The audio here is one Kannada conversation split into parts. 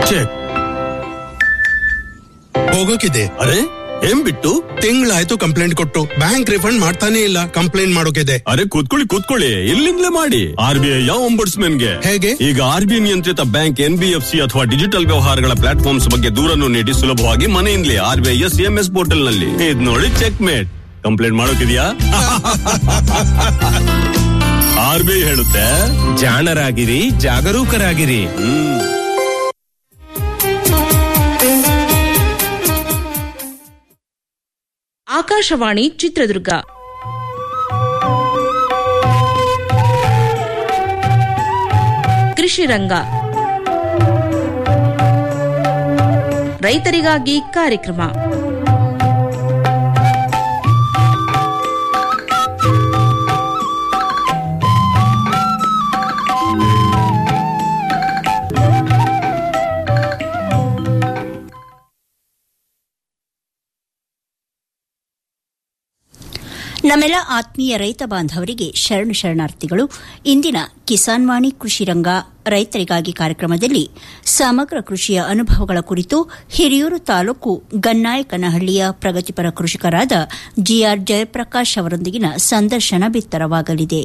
ಚೆಕ್ ಹೋಗೋಕಿದೆ ಅರೆ ಏನ್ ಬಿಟ್ಟು ತಿಂಗಳಾಯ್ತು ಕಂಪ್ಲೇಂಟ್ ಕೊಟ್ಟು ಬ್ಯಾಂಕ್ ರಿಫಂಡ್ ಮಾಡ್ತಾನೆ ಇಲ್ಲ ಕಂಪ್ಲೇಂಟ್ ಮಾಡೋಕಿದೆ ಅರೆ ಕೂತ್ಕೊಳ್ಳಿ ಕೂತ್ಕೊಳ್ಳಿ ಇಲ್ಲಿಂದಲೇ ಮಾಡಿ ಆರ್ ಬಿ ಐ ಗೆ ಹೇಗೆ? ಈಗ ಆರ್ ಬಿ ಐ ನಿಯಂತ್ರಿತ bank N B F C ಅಥವಾ ಡಿಜಿಟಲ್ ವ್ಯವಹಾರಗಳ ಪ್ಲಾಟ್ಫಾರ್ಮ್ಸ್ ಬಗ್ಗೆ ದೂರನ್ನು ನೀಡಿ ಸುಲಭವಾಗಿ ಮನೆಯಿಂದಲೇ R B I S M S portal ನಲ್ಲಿ ಇದ್ ನೋಡಿ ಚೆಕ್ ಮೇಟ್ ಕಂಪ್ಲೇಂಟ್ ಮಾಡೋಕಿದ್ಯಾ ಆರ್ ಬಿ ಐ ಹೇಳುತ್ತೆ ಜಾಣರಾಗಿರಿ ಜಾಗರೂಕರಾಗಿರಿ ಹ್ಮ್ ಆಕಾಶವಾಣಿ ಚಿತ್ರದುರ್ಗ ಕೃಷಿ ರಂಗ ರೈತರಿಗಾಗಿ ಕಾರ್ಯಕ್ರಮ ನಮ್ಮೆಲ್ಲ ಆತ್ಮೀಯ ರೈತ ಬಾಂಧವರಿಗೆ ಶರಣು ಶರಣಾರ್ಥಿಗಳು ಇಂದಿನ ಕಿಸಾನ್ ವಾಣಿ ಕೃಷಿ ರಂಗ ರೈತರಿಗಾಗಿ ಕಾರ್ಯಕ್ರಮದಲ್ಲಿ ಸಮಗ್ರ ಕೃಷಿಯ ಅನುಭವಗಳ ಕುರಿತು ಹಿರಿಯೂರು ತಾಲೂಕು ಗನ್ನಾಯಕನಹಳ್ಳಿಯ ಪ್ರಗತಿಪರ ಕೃಷಿಕರಾದ ಜಿಆರ್ ಜಯಪ್ರಕಾಶ್ ಅವರೊಂದಿಗಿನ ಸಂದರ್ಶನ ಬಿತ್ತರವಾಗಲಿದೆ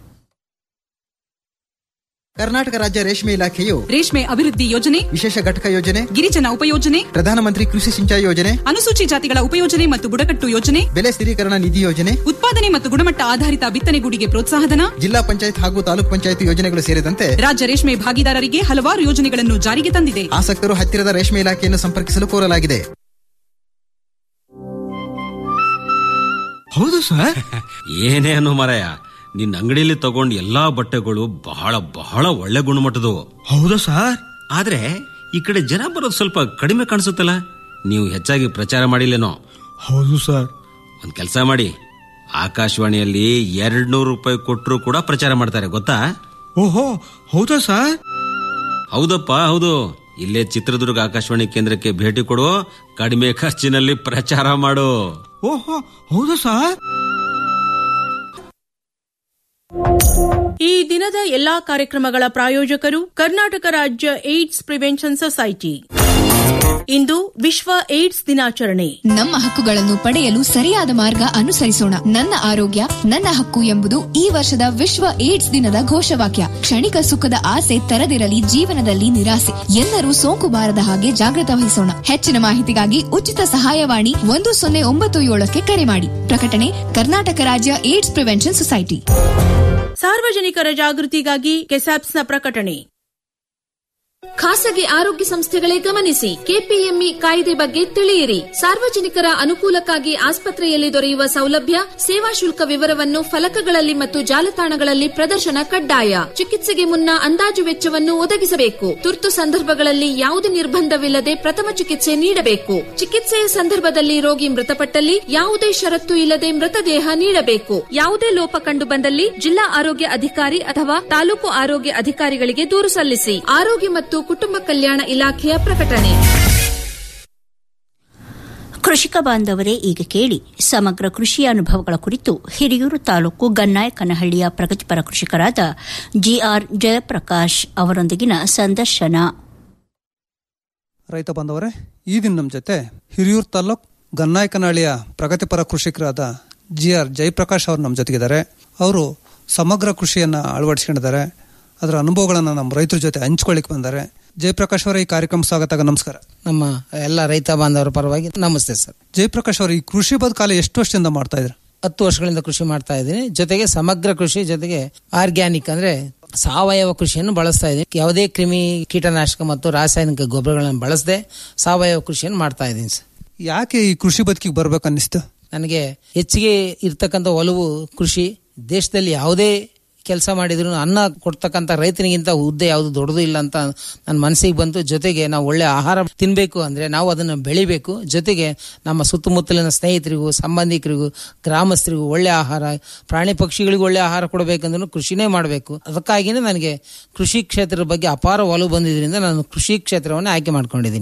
ಕರ್ನಾಟಕ ರಾಜ್ಯ ರೇಷ್ಮೆ ಇಲಾಖೆಯು ರೇಷ್ಮೆ ಅಭಿವೃದ್ಧಿ ಯೋಜನೆ ವಿಶೇಷ ಘಟಕ ಯೋಜನೆ ಗಿರಿಜನ ಉಪಯೋಜನೆ ಪ್ರಧಾನಮಂತ್ರಿ ಕೃಷಿ ಸಿಂಚಾಯಿ ಯೋಜನೆ ಅನುಸೂಚಿ ಜಾತಿಗಳ ಉಪಯೋಜನೆ ಮತ್ತು ಬುಡಕಟ್ಟು ಯೋಜನೆ ಬೆಲೆ ಸ್ಥಿರೀಕರಣ ನಿಧಿ ಯೋಜನೆ ಉತ್ಪಾದನೆ ಮತ್ತು ಗುಣಮಟ್ಟ ಆಧಾರಿತ ಬಿತ್ತನೆಗೂಡಿಗೆ ಪ್ರೋತ್ಸಾಹಧನ ಜಿಲ್ಲಾ ಪಂಚಾಯತ್ ಹಾಗೂ ತಾಲೂಕ್ ಪಂಚಾಯತ್ ಯೋಜನೆಗಳು ಸೇರಿದಂತೆ ರಾಜ್ಯ ರೇಷ್ಮೆ ಭಾಗಿದಾರರಿಗೆ ಹಲವಾರು ಯೋಜನೆಗಳನ್ನು ಜಾರಿಗೆ ತಂದಿದೆ ಆಸಕ್ತರು ಹತ್ತಿರದ ರೇಷ್ಮೆ ಇಲಾಖೆಯನ್ನು ಸಂಪರ್ಕಿಸಲು ಕೋರಲಾಗಿದೆ ಹೌದು ಸರ್ ಏನೇ ಅನ್ನೋ ಮರಯ ನಿನ್ನ ಅಂಗಡಿಯಲ್ಲಿ ತಗೊಂಡ್ ಎಲ್ಲಾ ಬಟ್ಟೆಗಳು ಬಹಳ ಬಹಳ ಒಳ್ಳೆ ಗುಣಮಟ್ಟದವು ಹೌದಾ ಸರ್ ಆದ್ರೆ ಈ ಕಡೆ ಜನ ಬರೋದು ಸ್ವಲ್ಪ ಕಡಿಮೆ ಕಾಣಿಸುತ್ತಲ್ಲ ನೀವು ಹೆಚ್ಚಾಗಿ ಪ್ರಚಾರ ಮಾಡಿಲ್ಲೇನೋ ಹೌದು ಸರ್ ಒಂದ್ ಕೆಲಸ ಮಾಡಿ ಆಕಾಶವಾಣಿಯಲ್ಲಿ ಎರಡ್ ನೂರು ರೂಪಾಯಿ ಕೊಟ್ಟರು ಕೂಡ ಪ್ರಚಾರ ಮಾಡ್ತಾರೆ ಗೊತ್ತಾ ಓಹೋ ಹೌದಾ ಸರ್ ಹೌದಪ್ಪ ಹೌದು ಇಲ್ಲೇ ಚಿತ್ರದುರ್ಗ ಆಕಾಶವಾಣಿ ಕೇಂದ್ರಕ್ಕೆ ಭೇಟಿ ಕೊಡು ಕಡಿಮೆ ಖರ್ಚಿನಲ್ಲಿ ಪ್ರಚಾರ ಮಾಡು ಓಹೋ ಹೌದಾ ಸರ್ ಈ ದಿನದ ಎಲ್ಲಾ ಕಾರ್ಯಕ್ರಮಗಳ ಪ್ರಾಯೋಜಕರು ಕರ್ನಾಟಕ ರಾಜ್ಯ ಏಡ್ಸ್ ಪ್ರಿವೆನ್ಷನ್ ಸೊಸೈಟಿ ಇಂದು ವಿಶ್ವ ಏಡ್ಸ್ ದಿನಾಚರಣೆ ನಮ್ಮ ಹಕ್ಕುಗಳನ್ನು ಪಡೆಯಲು ಸರಿಯಾದ ಮಾರ್ಗ ಅನುಸರಿಸೋಣ ನನ್ನ ಆರೋಗ್ಯ ನನ್ನ ಹಕ್ಕು ಎಂಬುದು ಈ ವರ್ಷದ ವಿಶ್ವ ಏಡ್ಸ್ ದಿನದ ಘೋಷವಾಕ್ಯ ಕ್ಷಣಿಕ ಸುಖದ ಆಸೆ ತರದಿರಲಿ ಜೀವನದಲ್ಲಿ ನಿರಾಸೆ ಎಲ್ಲರೂ ಸೋಂಕು ಬಾರದ ಹಾಗೆ ಜಾಗೃತ ವಹಿಸೋಣ ಹೆಚ್ಚಿನ ಮಾಹಿತಿಗಾಗಿ ಉಚಿತ ಸಹಾಯವಾಣಿ ಒಂದು ಸೊನ್ನೆ ಒಂಬತ್ತು ಏಳಕ್ಕೆ ಕರೆ ಮಾಡಿ ಪ್ರಕಟಣೆ ಕರ್ನಾಟಕ ರಾಜ್ಯ ಏಡ್ಸ್ ಪ್ರಿವೆನ್ಷನ್ ಸೊಸೈಟಿ ಸಾರ್ವಜನಿಕರ ಜಾಗೃತಿಗಾಗಿ ಕೆಸಾಪ್ಸ್ನ ಪ್ರಕಟಣೆ ಖಾಸಗಿ ಆರೋಗ್ಯ ಸಂಸ್ಥೆಗಳೇ ಗಮನಿಸಿ ಕೆಪಿಎಂಇ ಕಾಯ್ದೆ ಬಗ್ಗೆ ತಿಳಿಯಿರಿ ಸಾರ್ವಜನಿಕರ ಅನುಕೂಲಕ್ಕಾಗಿ ಆಸ್ಪತ್ರೆಯಲ್ಲಿ ದೊರೆಯುವ ಸೌಲಭ್ಯ ಸೇವಾ ಶುಲ್ಕ ವಿವರವನ್ನು ಫಲಕಗಳಲ್ಲಿ ಮತ್ತು ಜಾಲತಾಣಗಳಲ್ಲಿ ಪ್ರದರ್ಶನ ಕಡ್ಡಾಯ ಚಿಕಿತ್ಸೆಗೆ ಮುನ್ನ ಅಂದಾಜು ವೆಚ್ಚವನ್ನು ಒದಗಿಸಬೇಕು ತುರ್ತು ಸಂದರ್ಭಗಳಲ್ಲಿ ಯಾವುದೇ ನಿರ್ಬಂಧವಿಲ್ಲದೆ ಪ್ರಥಮ ಚಿಕಿತ್ಸೆ ನೀಡಬೇಕು ಚಿಕಿತ್ಸೆಯ ಸಂದರ್ಭದಲ್ಲಿ ರೋಗಿ ಮೃತಪಟ್ಟಲ್ಲಿ ಯಾವುದೇ ಷರತ್ತು ಇಲ್ಲದೆ ಮೃತದೇಹ ನೀಡಬೇಕು ಯಾವುದೇ ಲೋಪ ಕಂಡು ಬಂದಲ್ಲಿ ಜಿಲ್ಲಾ ಆರೋಗ್ಯ ಅಧಿಕಾರಿ ಅಥವಾ ತಾಲೂಕು ಆರೋಗ್ಯ ಅಧಿಕಾರಿಗಳಿಗೆ ದೂರು ಸಲ್ಲಿಸಿ ಆರೋಗ್ಯ ಮತ್ತು ಕುಟುಂಬ ಕಲ್ಯಾಣ ಇಲಾಖೆಯ ಪ್ರಕಟಣೆ ಕೃಷಿಕ ಬಾಂಧವರೇ ಈಗ ಕೇಳಿ ಸಮಗ್ರ ಕೃಷಿಯ ಅನುಭವಗಳ ಕುರಿತು ಹಿರಿಯೂರು ತಾಲೂಕು ಗನ್ನಾಯಕನಹಳ್ಳಿಯ ಪ್ರಗತಿಪರ ಕೃಷಿಕರಾದ ಜಿಆರ್ ಜಯಪ್ರಕಾಶ್ ಅವರೊಂದಿಗಿನ ಸಂದರ್ಶನ ರೈತ ಬಾಂಧವರೇ ಈ ದಿನ ನಮ್ಮ ಜೊತೆ ಹಿರಿಯೂರು ತಾಲೂಕ್ ಗನ್ನಾಯಕನಹಳ್ಳಿಯ ಪ್ರಗತಿಪರ ಕೃಷಿಕರಾದ ಜಿ ಆರ್ ಜಯಪ್ರಕಾಶ್ ಅವರು ನಮ್ಮ ಜೊತೆಗಿದ್ದಾರೆ ಅವರು ಸಮಗ್ರ ಕೃಷಿಯನ್ನ ಅಳವಡಿಸ್ಕೊಂಡಿದ್ದಾರೆ ಅದರ ಅನುಭವಗಳನ್ನು ನಮ್ಮ ರೈತರ ಜೊತೆ ಹಂಚ್ಕೊಳ್ಳಿಕ್ ಬಂದ್ದಾರೆ ಜಯಪ್ರಕಾಶ್ ಅವರ ಈ ಕಾರ್ಯಕ್ರಮ ಸ್ವಾಗತ ನಮಸ್ಕಾರ ನಮ್ಮ ಎಲ್ಲ ರೈತ ಬಾಂಧವರ ಪರವಾಗಿ ನಮಸ್ತೆ ಸರ್ ಜಯಪ್ರಕಾಶ್ ಅವರು ಈ ಕೃಷಿ ಬದುಕಾಲ ಎಷ್ಟು ವರ್ಷದಿಂದ ಮಾಡ್ತಾ ಇದ್ರು ಹತ್ತು ವರ್ಷಗಳಿಂದ ಕೃಷಿ ಮಾಡ್ತಾ ಇದ್ದೀನಿ ಜೊತೆಗೆ ಸಮಗ್ರ ಕೃಷಿ ಜೊತೆಗೆ ಆರ್ಗ್ಯಾನಿಕ್ ಅಂದ್ರೆ ಸಾವಯವ ಕೃಷಿಯನ್ನು ಬಳಸ್ತಾ ಇದ್ದೀನಿ ಯಾವುದೇ ಕ್ರಿಮಿ ಕೀಟನಾಶಕ ಮತ್ತು ರಾಸಾಯನಿಕ ಗೊಬ್ಬರಗಳನ್ನು ಬಳಸದೆ ಸಾವಯವ ಕೃಷಿಯನ್ನು ಮಾಡ್ತಾ ಇದ್ದೀನಿ ಸರ್ ಯಾಕೆ ಈ ಕೃಷಿ ಬದುಕಿಗೆ ಬರ್ಬೇಕು ಅನ್ನಿಸ್ತು ನನಗೆ ಹೆಚ್ಚಿಗೆ ಇರ್ತಕ್ಕಂಥ ಒಲವು ಕೃಷಿ ದೇಶದಲ್ಲಿ ಯಾವುದೇ ಕೆಲಸ ಮಾಡಿದ್ರು ಅನ್ನ ಕೊಡ್ತಕ್ಕಂಥ ರೈತನಿಗಿಂತ ಹುದ್ದೆ ಯಾವುದು ದೊಡ್ಡದು ಇಲ್ಲ ಅಂತ ನನ್ನ ಮನಸ್ಸಿಗೆ ಬಂತು ಜೊತೆಗೆ ನಾವು ಒಳ್ಳೆ ಆಹಾರ ತಿನ್ಬೇಕು ಅಂದ್ರೆ ನಾವು ಅದನ್ನು ಬೆಳಿಬೇಕು ಜೊತೆಗೆ ನಮ್ಮ ಸುತ್ತಮುತ್ತಲಿನ ಸ್ನೇಹಿತರಿಗೂ ಸಂಬಂಧಿಕರಿಗೂ ಗ್ರಾಮಸ್ಥರಿಗೂ ಒಳ್ಳೆ ಆಹಾರ ಪ್ರಾಣಿ ಪಕ್ಷಿಗಳಿಗೂ ಒಳ್ಳೆ ಆಹಾರ ಕೊಡಬೇಕಂದ್ರೂ ಕೃಷಿನೇ ಮಾಡಬೇಕು ಅದಕ್ಕಾಗಿನೇ ನನಗೆ ಕೃಷಿ ಕ್ಷೇತ್ರದ ಬಗ್ಗೆ ಅಪಾರ ಒಲವು ಬಂದಿದ್ರಿಂದ ನಾನು ಕೃಷಿ ಕ್ಷೇತ್ರವನ್ನೇ ಆಯ್ಕೆ ಮಾಡ್ಕೊಂಡಿದ್ದೀನಿ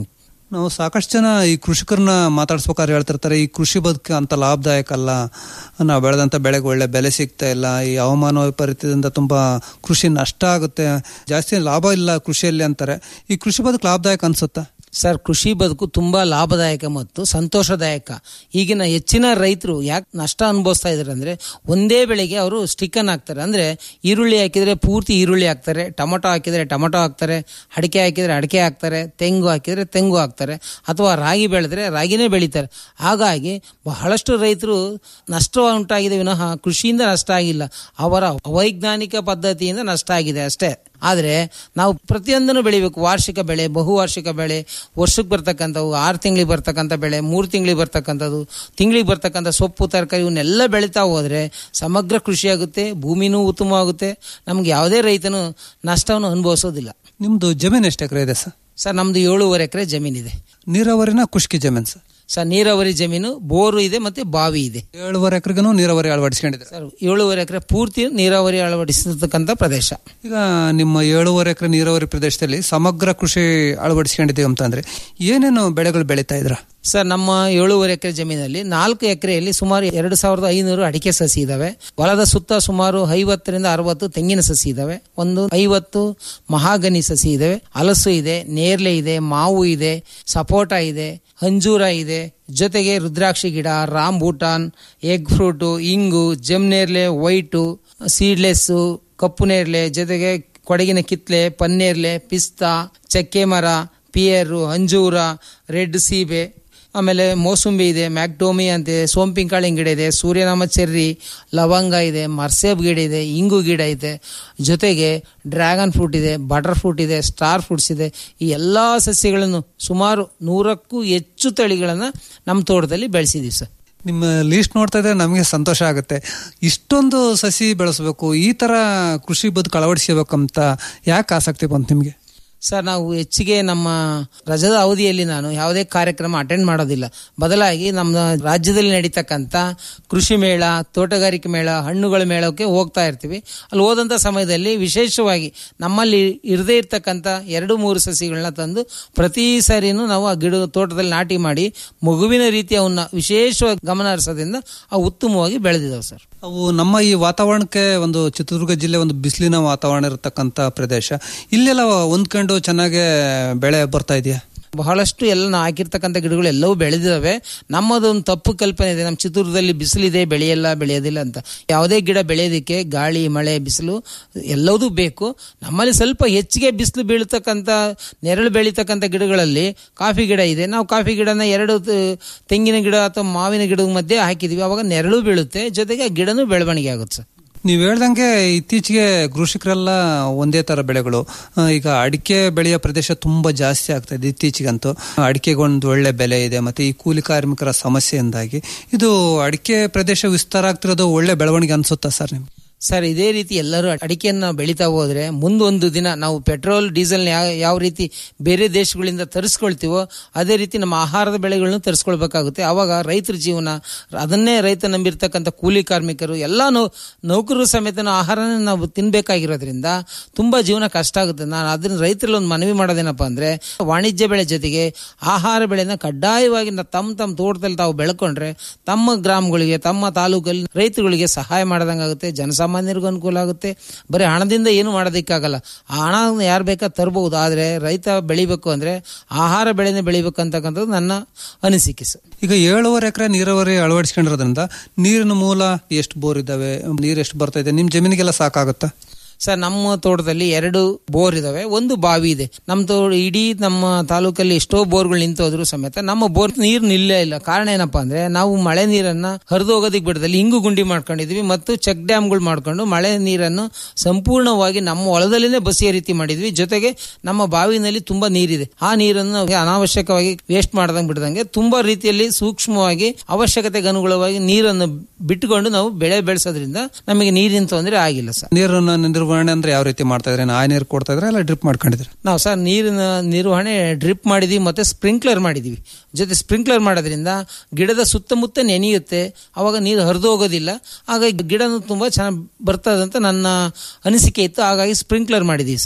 ನಾವು ಸಾಕಷ್ಟು ಜನ ಈ ಕೃಷಿಕರನ್ನ ಮಾತಾಡ್ಸ್ಬೇಕಾದ್ರೆ ಹೇಳ್ತಿರ್ತಾರೆ ಈ ಕೃಷಿ ಬದುಕು ಅಂತ ಲಾಭದಾಯಕ ಅಲ್ಲ ನಾವು ಬೆಳೆದಂತ ಬೆಳೆಗೆ ಒಳ್ಳೆ ಬೆಲೆ ಸಿಗ್ತಾ ಇಲ್ಲ ಈ ಹವಾಮಾನ ವೈಪರೀತ್ಯದಿಂದ ತುಂಬಾ ಕೃಷಿ ನಷ್ಟ ಆಗುತ್ತೆ ಜಾಸ್ತಿ ಲಾಭ ಇಲ್ಲ ಕೃಷಿಯಲ್ಲಿ ಅಂತಾರೆ ಈ ಕೃಷಿ ಬದುಕು ಲಾಭದಾಯಕ ಅನ್ಸುತ್ತಾ ಸರ್ ಕೃಷಿ ಬದುಕು ತುಂಬಾ ಲಾಭದಾಯಕ ಮತ್ತು ಸಂತೋಷದಾಯಕ ಈಗಿನ ಹೆಚ್ಚಿನ ರೈತರು ಯಾಕೆ ನಷ್ಟ ಅನುಭವಿಸ್ತಾ ಇದಾರೆ ಅಂದ್ರೆ ಒಂದೇ ಬೆಳೆಗೆ ಅವರು ಸ್ಟಿಕ್ಕನ್ ಹಾಕ್ತಾರೆ ಅಂದ್ರೆ ಈರುಳ್ಳಿ ಹಾಕಿದ್ರೆ ಪೂರ್ತಿ ಈರುಳ್ಳಿ ಹಾಕ್ತಾರೆ ಟೊಮೊಟೊ ಹಾಕಿದ್ರೆ ಟೊಮೊಟೊ ಹಾಕ್ತಾರೆ ಅಡಿಕೆ ಹಾಕಿದ್ರೆ ಅಡಿಕೆ ಹಾಕ್ತಾರೆ ತೆಂಗು ಹಾಕಿದ್ರೆ ತೆಂಗು ಹಾಕ್ತಾರೆ ಅಥವಾ ರಾಗಿ ಬೆಳೆದ್ರೆ ರಾಗಿನೇ ಬೆಳೀತಾರೆ ಹಾಗಾಗಿ ಬಹಳಷ್ಟು ರೈತರು ನಷ್ಟ ಉಂಟಾಗಿದೆ ವಿನಃ ಕೃಷಿಯಿಂದ ನಷ್ಟ ಆಗಿಲ್ಲ ಅವರ ಅವೈಜ್ಞಾನಿಕ ಪದ್ಧತಿಯಿಂದ ನಷ್ಟ ಆಗಿದೆ ಅಷ್ಟೇ ಆದರೆ ನಾವು ಪ್ರತಿಯೊಂದನ್ನು ಬೆಳಿಬೇಕು ವಾರ್ಷಿಕ ಬೆಳೆ ಬಹುವಾರ್ಷಿಕ ಬೆಳೆ ವರ್ಷಕ್ಕೆ ಬರ್ತಕ್ಕಂಥವು ಆರು ತಿಂಗಳಿಗೆ ಬರ್ತಕ್ಕಂಥ ಬೆಳೆ ಮೂರು ತಿಂಗಳಿಗೆ ಬರ್ತಕ್ಕಂಥದ್ದು ತಿಂಗಳಿಗೆ ಬರ್ತಕ್ಕಂಥ ಸೊಪ್ಪು ತರಕಾರಿ ಇವನ್ನೆಲ್ಲ ಬೆಳೀತಾ ಹೋದರೆ ಸಮಗ್ರ ಕೃಷಿ ಆಗುತ್ತೆ ಭೂಮಿನೂ ಉತ್ತಮವಾಗುತ್ತೆ ನಮ್ಗೆ ಯಾವುದೇ ರೈತನು ನಷ್ಟವನ್ನು ಅನುಭವಿಸೋದಿಲ್ಲ ನಿಮ್ದು ಜಮೀನು ಎಷ್ಟು ಎಕರೆ ಇದೆ ಸರ್ ಸರ್ ನಮ್ದು ಏಳೂವರೆ ಎಕರೆ ಜಮೀನಿದೆ ನೀರಾವರಿನ ಖುಷ್ಕಿ ಜಮೀನು ಸರ್ ಸರ್ ನೀರಾವರಿ ಜಮೀನು ಬೋರು ಇದೆ ಮತ್ತೆ ಬಾವಿ ಇದೆ ಏಳುವರೆ ಎಕರೆಗೂ ನೀರಾವರಿ ಅಳವಡಿಸ್ಕೊಂಡಿದ್ದಾರೆ ಸರ್ ಏಳೂವರೆ ಎಕರೆ ಪೂರ್ತಿ ನೀರಾವರಿ ಅಳವಡಿಸಿರ್ತಕ್ಕಂಥ ಪ್ರದೇಶ ಈಗ ನಿಮ್ಮ ಏಳುವರೆ ಎಕರೆ ನೀರಾವರಿ ಪ್ರದೇಶದಲ್ಲಿ ಸಮಗ್ರ ಕೃಷಿ ಅಳವಡಿಸ್ಕೊಂಡಿದ್ದೀವಿ ಅಂತ ಅಂದ್ರೆ ಏನೇನು ಬೆಳೆಗಳು ಬೆಳೀತಾ ಇದ್ರ ಸರ್ ನಮ್ಮ ಏಳೂವರೆ ಎಕರೆ ಜಮೀನಲ್ಲಿ ನಾಲ್ಕು ಎಕರೆಯಲ್ಲಿ ಸುಮಾರು ಎರಡು ಸಾವಿರದ ಐನೂರು ಅಡಿಕೆ ಸಸಿ ಇದಾವೆ ಹೊಲದ ಸುತ್ತ ಸುಮಾರು ಐವತ್ತರಿಂದ ಅರವತ್ತು ತೆಂಗಿನ ಸಸಿ ಇದಾವೆ ಒಂದು ಐವತ್ತು ಮಹಾಗನಿ ಸಸಿ ಇದಾವೆ ಹಲಸು ಇದೆ ನೇರ್ಲೆ ಇದೆ ಮಾವು ಇದೆ ಸಪೋಟ ಇದೆ ಅಂಜೂರ ಇದೆ ಜೊತೆಗೆ ರುದ್ರಾಕ್ಷಿ ಗಿಡ ರಾಮ್ ಭೂಟಾನ್ ಎಗ್ ಫ್ರೂಟು ಇಂಗು ಜಮ್ನೇರ್ಲೆ ವೈಟು ಸೀಡ್ಲೆಸ್ಸು ಕಪ್ಪು ನೇರ್ಲೆ ಜೊತೆಗೆ ಕೊಡಗಿನ ಕಿತ್ಲೆ ಪನ್ನೇರ್ಲೆ ಪಿಸ್ತಾ ಚಕ್ಕೆ ಮರ ಪಿಯರು ಅಂಜೂರ ರೆಡ್ ಸೀಬೆ ಆಮೇಲೆ ಮೋಸಂಬಿ ಇದೆ ಮ್ಯಾಕ್ಡೋಮಿ ಅಂತೆ ಸೋಂಪಿನ ಕಾಳಿನ ಗಿಡ ಇದೆ ಸೂರ್ಯನಾಮ ಚೆರ್ರಿ ಲವಂಗ ಇದೆ ಮರ್ಸೇಬ್ ಗಿಡ ಇದೆ ಇಂಗು ಗಿಡ ಇದೆ ಜೊತೆಗೆ ಡ್ರ್ಯಾಗನ್ ಫ್ರೂಟ್ ಇದೆ ಬಟರ್ ಫ್ರೂಟ್ ಇದೆ ಸ್ಟಾರ್ ಫ್ರೂಟ್ಸ್ ಇದೆ ಈ ಎಲ್ಲ ಸಸ್ಯಗಳನ್ನು ಸುಮಾರು ನೂರಕ್ಕೂ ಹೆಚ್ಚು ತಳಿಗಳನ್ನು ನಮ್ಮ ತೋಟದಲ್ಲಿ ಬೆಳೆಸಿದ್ದೀವಿ ಸರ್ ನಿಮ್ಮ ಲೀಸ್ಟ್ ನೋಡ್ತಾ ಇದ್ರೆ ನಮಗೆ ಸಂತೋಷ ಆಗುತ್ತೆ ಇಷ್ಟೊಂದು ಸಸಿ ಬೆಳೆಸಬೇಕು ಈ ತರ ಕೃಷಿ ಬದುಕು ಅಳವಡಿಸಬೇಕಂತ ಯಾಕೆ ಆಸಕ್ತಿ ಬಂತು ನಿಮಗೆ ಸರ್ ನಾವು ಹೆಚ್ಚಿಗೆ ನಮ್ಮ ರಜದ ಅವಧಿಯಲ್ಲಿ ನಾನು ಯಾವುದೇ ಕಾರ್ಯಕ್ರಮ ಅಟೆಂಡ್ ಮಾಡೋದಿಲ್ಲ ಬದಲಾಗಿ ನಮ್ಮ ರಾಜ್ಯದಲ್ಲಿ ನಡೀತಕ್ಕಂಥ ಕೃಷಿ ಮೇಳ ತೋಟಗಾರಿಕೆ ಮೇಳ ಹಣ್ಣುಗಳ ಮೇಳಕ್ಕೆ ಹೋಗ್ತಾ ಇರ್ತೀವಿ ಅಲ್ಲಿ ಹೋದಂಥ ಸಮಯದಲ್ಲಿ ವಿಶೇಷವಾಗಿ ನಮ್ಮಲ್ಲಿ ಇರದೇ ಇರ್ತಕ್ಕಂಥ ಎರಡು ಮೂರು ಸಸಿಗಳನ್ನ ತಂದು ಪ್ರತಿ ಸಾರಿನೂ ನಾವು ಆ ಗಿಡ ತೋಟದಲ್ಲಿ ನಾಟಿ ಮಾಡಿ ಮಗುವಿನ ರೀತಿ ಅವನ್ನ ವಿಶೇಷವಾಗಿ ಗಮನ ಹರಿಸೋದ್ರಿಂದ ಅವು ಉತ್ತಮವಾಗಿ ಬೆಳೆದಿದ್ದಾವೆ ಸರ್ ಅವು ನಮ್ಮ ಈ ವಾತಾವರಣಕ್ಕೆ ಒಂದು ಚಿತ್ರದುರ್ಗ ಜಿಲ್ಲೆ ಒಂದು ಬಿಸಿಲಿನ ವಾತಾವರಣ ಇರತಕ್ಕಂತ ಪ್ರದೇಶ ಇಲ್ಲೆಲ್ಲ ಹೊಂದ್ಕೊಂಡು ಚೆನ್ನಾಗಿ ಬೆಳೆ ಬರ್ತಾ ಇದೆಯಾ ಬಹಳಷ್ಟು ಎಲ್ಲ ನಾವು ಹಾಕಿರ್ತಕ್ಕಂಥ ಗಿಡಗಳು ಎಲ್ಲವೂ ಬೆಳೆದಿದ್ದಾವೆ ನಮ್ಮದೊಂದು ತಪ್ಪು ಕಲ್ಪನೆ ಇದೆ ನಮ್ಮ ಚಿತ್ರದುರ್ಗದಲ್ಲಿ ಬಿಸಿಲಿದೆ ಬೆಳೆಯಲ್ಲ ಬೆಳೆಯೋದಿಲ್ಲ ಅಂತ ಯಾವುದೇ ಗಿಡ ಬೆಳೆಯೋದಕ್ಕೆ ಗಾಳಿ ಮಳೆ ಬಿಸಿಲು ಎಲ್ಲದೂ ಬೇಕು ನಮ್ಮಲ್ಲಿ ಸ್ವಲ್ಪ ಹೆಚ್ಚಿಗೆ ಬಿಸಿಲು ಬೀಳ್ತಕ್ಕಂಥ ನೆರಳು ಬೆಳೀತಕ್ಕಂಥ ಗಿಡಗಳಲ್ಲಿ ಕಾಫಿ ಗಿಡ ಇದೆ ನಾವು ಕಾಫಿ ಗಿಡನ ಎರಡು ತ- ತೆಂಗಿನ ಗಿಡ ಅಥವಾ ಮಾವಿನ ಗಿಡದ ಮಧ್ಯೆ ಹಾಕಿದ್ವಿ ಅವಾಗ ನೆರಳು ಬೀಳುತ್ತೆ ಜೊತೆಗೆ ಆ ಗಿಡನೂ ಬೆಳವಣಿಗೆ ಆಗುತ್ತೆ ಸರ್ ನೀವು ಹೇಳ್ದಂಗೆ ಇತ್ತೀಚೆಗೆ ಕೃಷಿಕರೆಲ್ಲ ಒಂದೇ ತರ ಬೆಳೆಗಳು ಆ, ಈಗ ಅಡಿಕೆ ಬೆಳೆಯ ಪ್ರದೇಶ ತುಂಬಾ ಜಾಸ್ತಿ ಆಗ್ತಾ ಇದೆ ಇತ್ತೀಚೆಗಂತೂ ಅಡಿಕೆಗೆ ಒಂದು ಒಳ್ಳೆ ಬೆಲೆ ಇದೆ ಮತ್ತೆ ಈ ಕೂಲಿ ಕಾರ್ಮಿಕರ ಸಮಸ್ಯೆಯಿಂದಾಗಿ ಇದು ಅಡಿಕೆ ಪ್ರದೇಶ ವಿಸ್ತಾರ ಆಗ್ತಿರೋದು ಒಳ್ಳೆ ಬೆಳವಣಿಗೆ ಅನ್ಸುತ್ತಾ ಸರ್ ನಿಮ್ಗೆ ಸರ್ ಇದೇ ರೀತಿ ಎಲ್ಲರೂ ಅಡಿಕೆಯನ್ನು ಬೆಳೀತಾ ಹೋದ್ರೆ ಮುಂದೊಂದು ದಿನ ನಾವು ಪೆಟ್ರೋಲ್ ಡೀಸೆಲ್ ಯಾವ ರೀತಿ ಬೇರೆ ದೇಶಗಳಿಂದ ತರಿಸ್ಕೊಳ್ತೀವೋ ಅದೇ ರೀತಿ ನಮ್ಮ ಆಹಾರದ ಬೆಳೆಗಳನ್ನು ತರಿಸ್ಕೊಳ್ಬೇಕಾಗುತ್ತೆ ಅವಾಗ ರೈತರ ಜೀವನ ಅದನ್ನೇ ರೈತ ನಂಬಿರ್ತಕ್ಕಂಥ ಕೂಲಿ ಕಾರ್ಮಿಕರು ಎಲ್ಲ ನೌ- ನೌಕರರು ಸಮೇತ ಆಹಾರನೇ ನಾವು ತಿನ್ಬೇಕಾಗಿರೋದ್ರಿಂದ ತುಂಬಾ ಜೀವನ ಕಷ್ಟ ಆಗುತ್ತೆ ನಾನು ಅದನ್ನ ರೈತರಲ್ಲಿ ಒಂದು ಮನವಿ ಮಾಡೋದೇನಪ್ಪ ಅಂದ್ರೆ ವಾಣಿಜ್ಯ ಬೆಳೆ ಜೊತೆಗೆ ಆಹಾರ ಬೆಳೆನ ಕಡ್ಡಾಯವಾಗಿ ನ- ತಮ್ಮ ತಮ್ಮ ತೋಟದಲ್ಲಿ ತಾವು ಬೆಳ್ಕೊಂಡ್ರೆ ತಮ್ಮ ಗ್ರಾಮಗಳಿಗೆ ತಮ್ಮ ತಾಲೂಕಲ್ಲಿ ರೈತರುಗಳಿಗೆ ಸಹಾಯ ಮಾಡ್ದಂಗಾಗುತ್ತೆ ಜನಸಾಮಾನ್ಯರಿಗೂ ಅನುಕೂಲ ಆಗುತ್ತೆ ಬರೀ ಹಣದಿಂದ ಏನು ಮಾಡೋದಕ್ಕಾಗಲ್ಲ ಆ ಹಣ ಯಾರು ಬೇಕಾ ತರಬಹುದು ಆದರೆ ರೈತ ಬೆಳಿಬೇಕು ಅಂದ್ರೆ ಆಹಾರ ಬೆಳೆನೇ ಬೆಳಿಬೇಕು ಅಂತಕ್ಕಂಥದ್ದು ನನ್ನ ಅನಿಸಿಕೆ ಸರ್ ಈಗ ಏಳುವರೆ ಎಕರೆ ನೀರಾವರಿ ಅಳವಡಿಸ್ಕೊಂಡಿರೋದ್ರಿಂದ ನೀರಿನ ಮೂಲ ಎಷ್ಟು ಬೋರ್ ಇದಾವೆ ನೀರು ಎಷ್ಟು ಬರ್ತಾ ಇದೆ ನಿಮ್ ಜಮೀನಿಗೆಲ್ಲ ಸಾಕಾಗುತ್ತಾ ಸರ್ ನಮ್ಮ ತೋಟದಲ್ಲಿ ಎರಡು ಬೋರ್ ಇದಾವೆ ಒಂದು ಬಾವಿ ಇದೆ ನಮ್ಮ ತೋ ಇಡೀ ನಮ್ಮ ತಾಲೂಕಲ್ಲಿ ಎಷ್ಟೋ ಬೋರ್ಗಳು ನಿಂತೋದ್ರು ಸಮೇತ ನಮ್ಮ ಬೋರ್ ನೀರು ನಿಲ್ಲೇ ಇಲ್ಲ ಕಾರಣ ಏನಪ್ಪಾ ಅಂದ್ರೆ ನಾವು ಮಳೆ ನೀರನ್ನ ಹರಿದು ಹೋಗೋದಕ್ಕೆ ಬಿಡದಲ್ಲಿ ಇಂಗು ಗುಂಡಿ ಮಾಡ್ಕೊಂಡಿದ್ವಿ ಮತ್ತು ಚೆಕ್ ಡ್ಯಾಮ್ಗಳು ಮಾಡ್ಕೊಂಡು ಮಳೆ ನೀರನ್ನು ಸಂಪೂರ್ಣವಾಗಿ ನಮ್ಮ ಹೊಲದಲ್ಲಿನೇ ಬಸಿಯ ರೀತಿ ಮಾಡಿದ್ವಿ ಜೊತೆಗೆ ನಮ್ಮ ಬಾವಿನಲ್ಲಿ ತುಂಬಾ ನೀರಿದೆ ಆ ನೀರನ್ನು ನಾವು ಅನಾವಶ್ಯಕವಾಗಿ ವೇಸ್ಟ್ ಮಾಡ್ದಂಗೆ ಬಿಡ್ದಂಗೆ ತುಂಬಾ ರೀತಿಯಲ್ಲಿ ಸೂಕ್ಷ್ಮವಾಗಿ ಅವಶ್ಯಕತೆಗೆ ಅನುಗುಣವಾಗಿ ನೀರನ್ನು ಬಿಟ್ಟುಕೊಂಡು ನಾವು ಬೆಳೆ ಬೆಳೆಸೋದ್ರಿಂದ ನಮಗೆ ನೀರಿನ ತೊಂದರೆ ಆಗಿಲ್ಲ ಸರ್ ನೀರನ್ನ ನಿರ್ವಹಣೆ ಅಂದ್ರೆ ಯಾವ ರೀತಿ ಮಾಡ್ತಾ ಇದ್ರೆ ಆ ನೀರು ಕೊಡ್ತಾ ಇದ್ರೆ ಅಲ್ಲ ಡ್ರಿಪ್ ಮಾಡ್ಕೊಂಡಿದ್ರೆ ನಾವು ಸರ್ ನೀರಿನ ನಿರ್ವಹಣೆ ಡ್ರಿಪ್ ಮಾಡಿದೀವಿ ಮತ್ತೆ ಸ್ಪ್ರಿಂಕ್ಲರ್ ಮಾಡಿದೀವಿ ಜೊತೆ ಸ್ಪ್ರಿಂಕ್ಲರ್ ಮಾಡೋದ್ರಿಂದ ಗಿಡದ ಸುತ್ತಮುತ್ತ ನೆನೆಯುತ್ತೆ ಅವಾಗ ನೀರು ಹರಿದು ಹೋಗೋದಿಲ್ಲ ಹಾಗಾಗಿ ಗಿಡನು ತುಂಬಾ ಚೆನ್ನಾಗಿ ಬರ್ತದೆ ಅಂತ ನನ್ನ ಅನಿಸಿಕೆ ಇತ್ತು ಹಾಗಾಗಿ ಸ್ಪ್ರಿಂಕ್ಲರ್ ಮಾಡಿದೀವಿ ಸರ್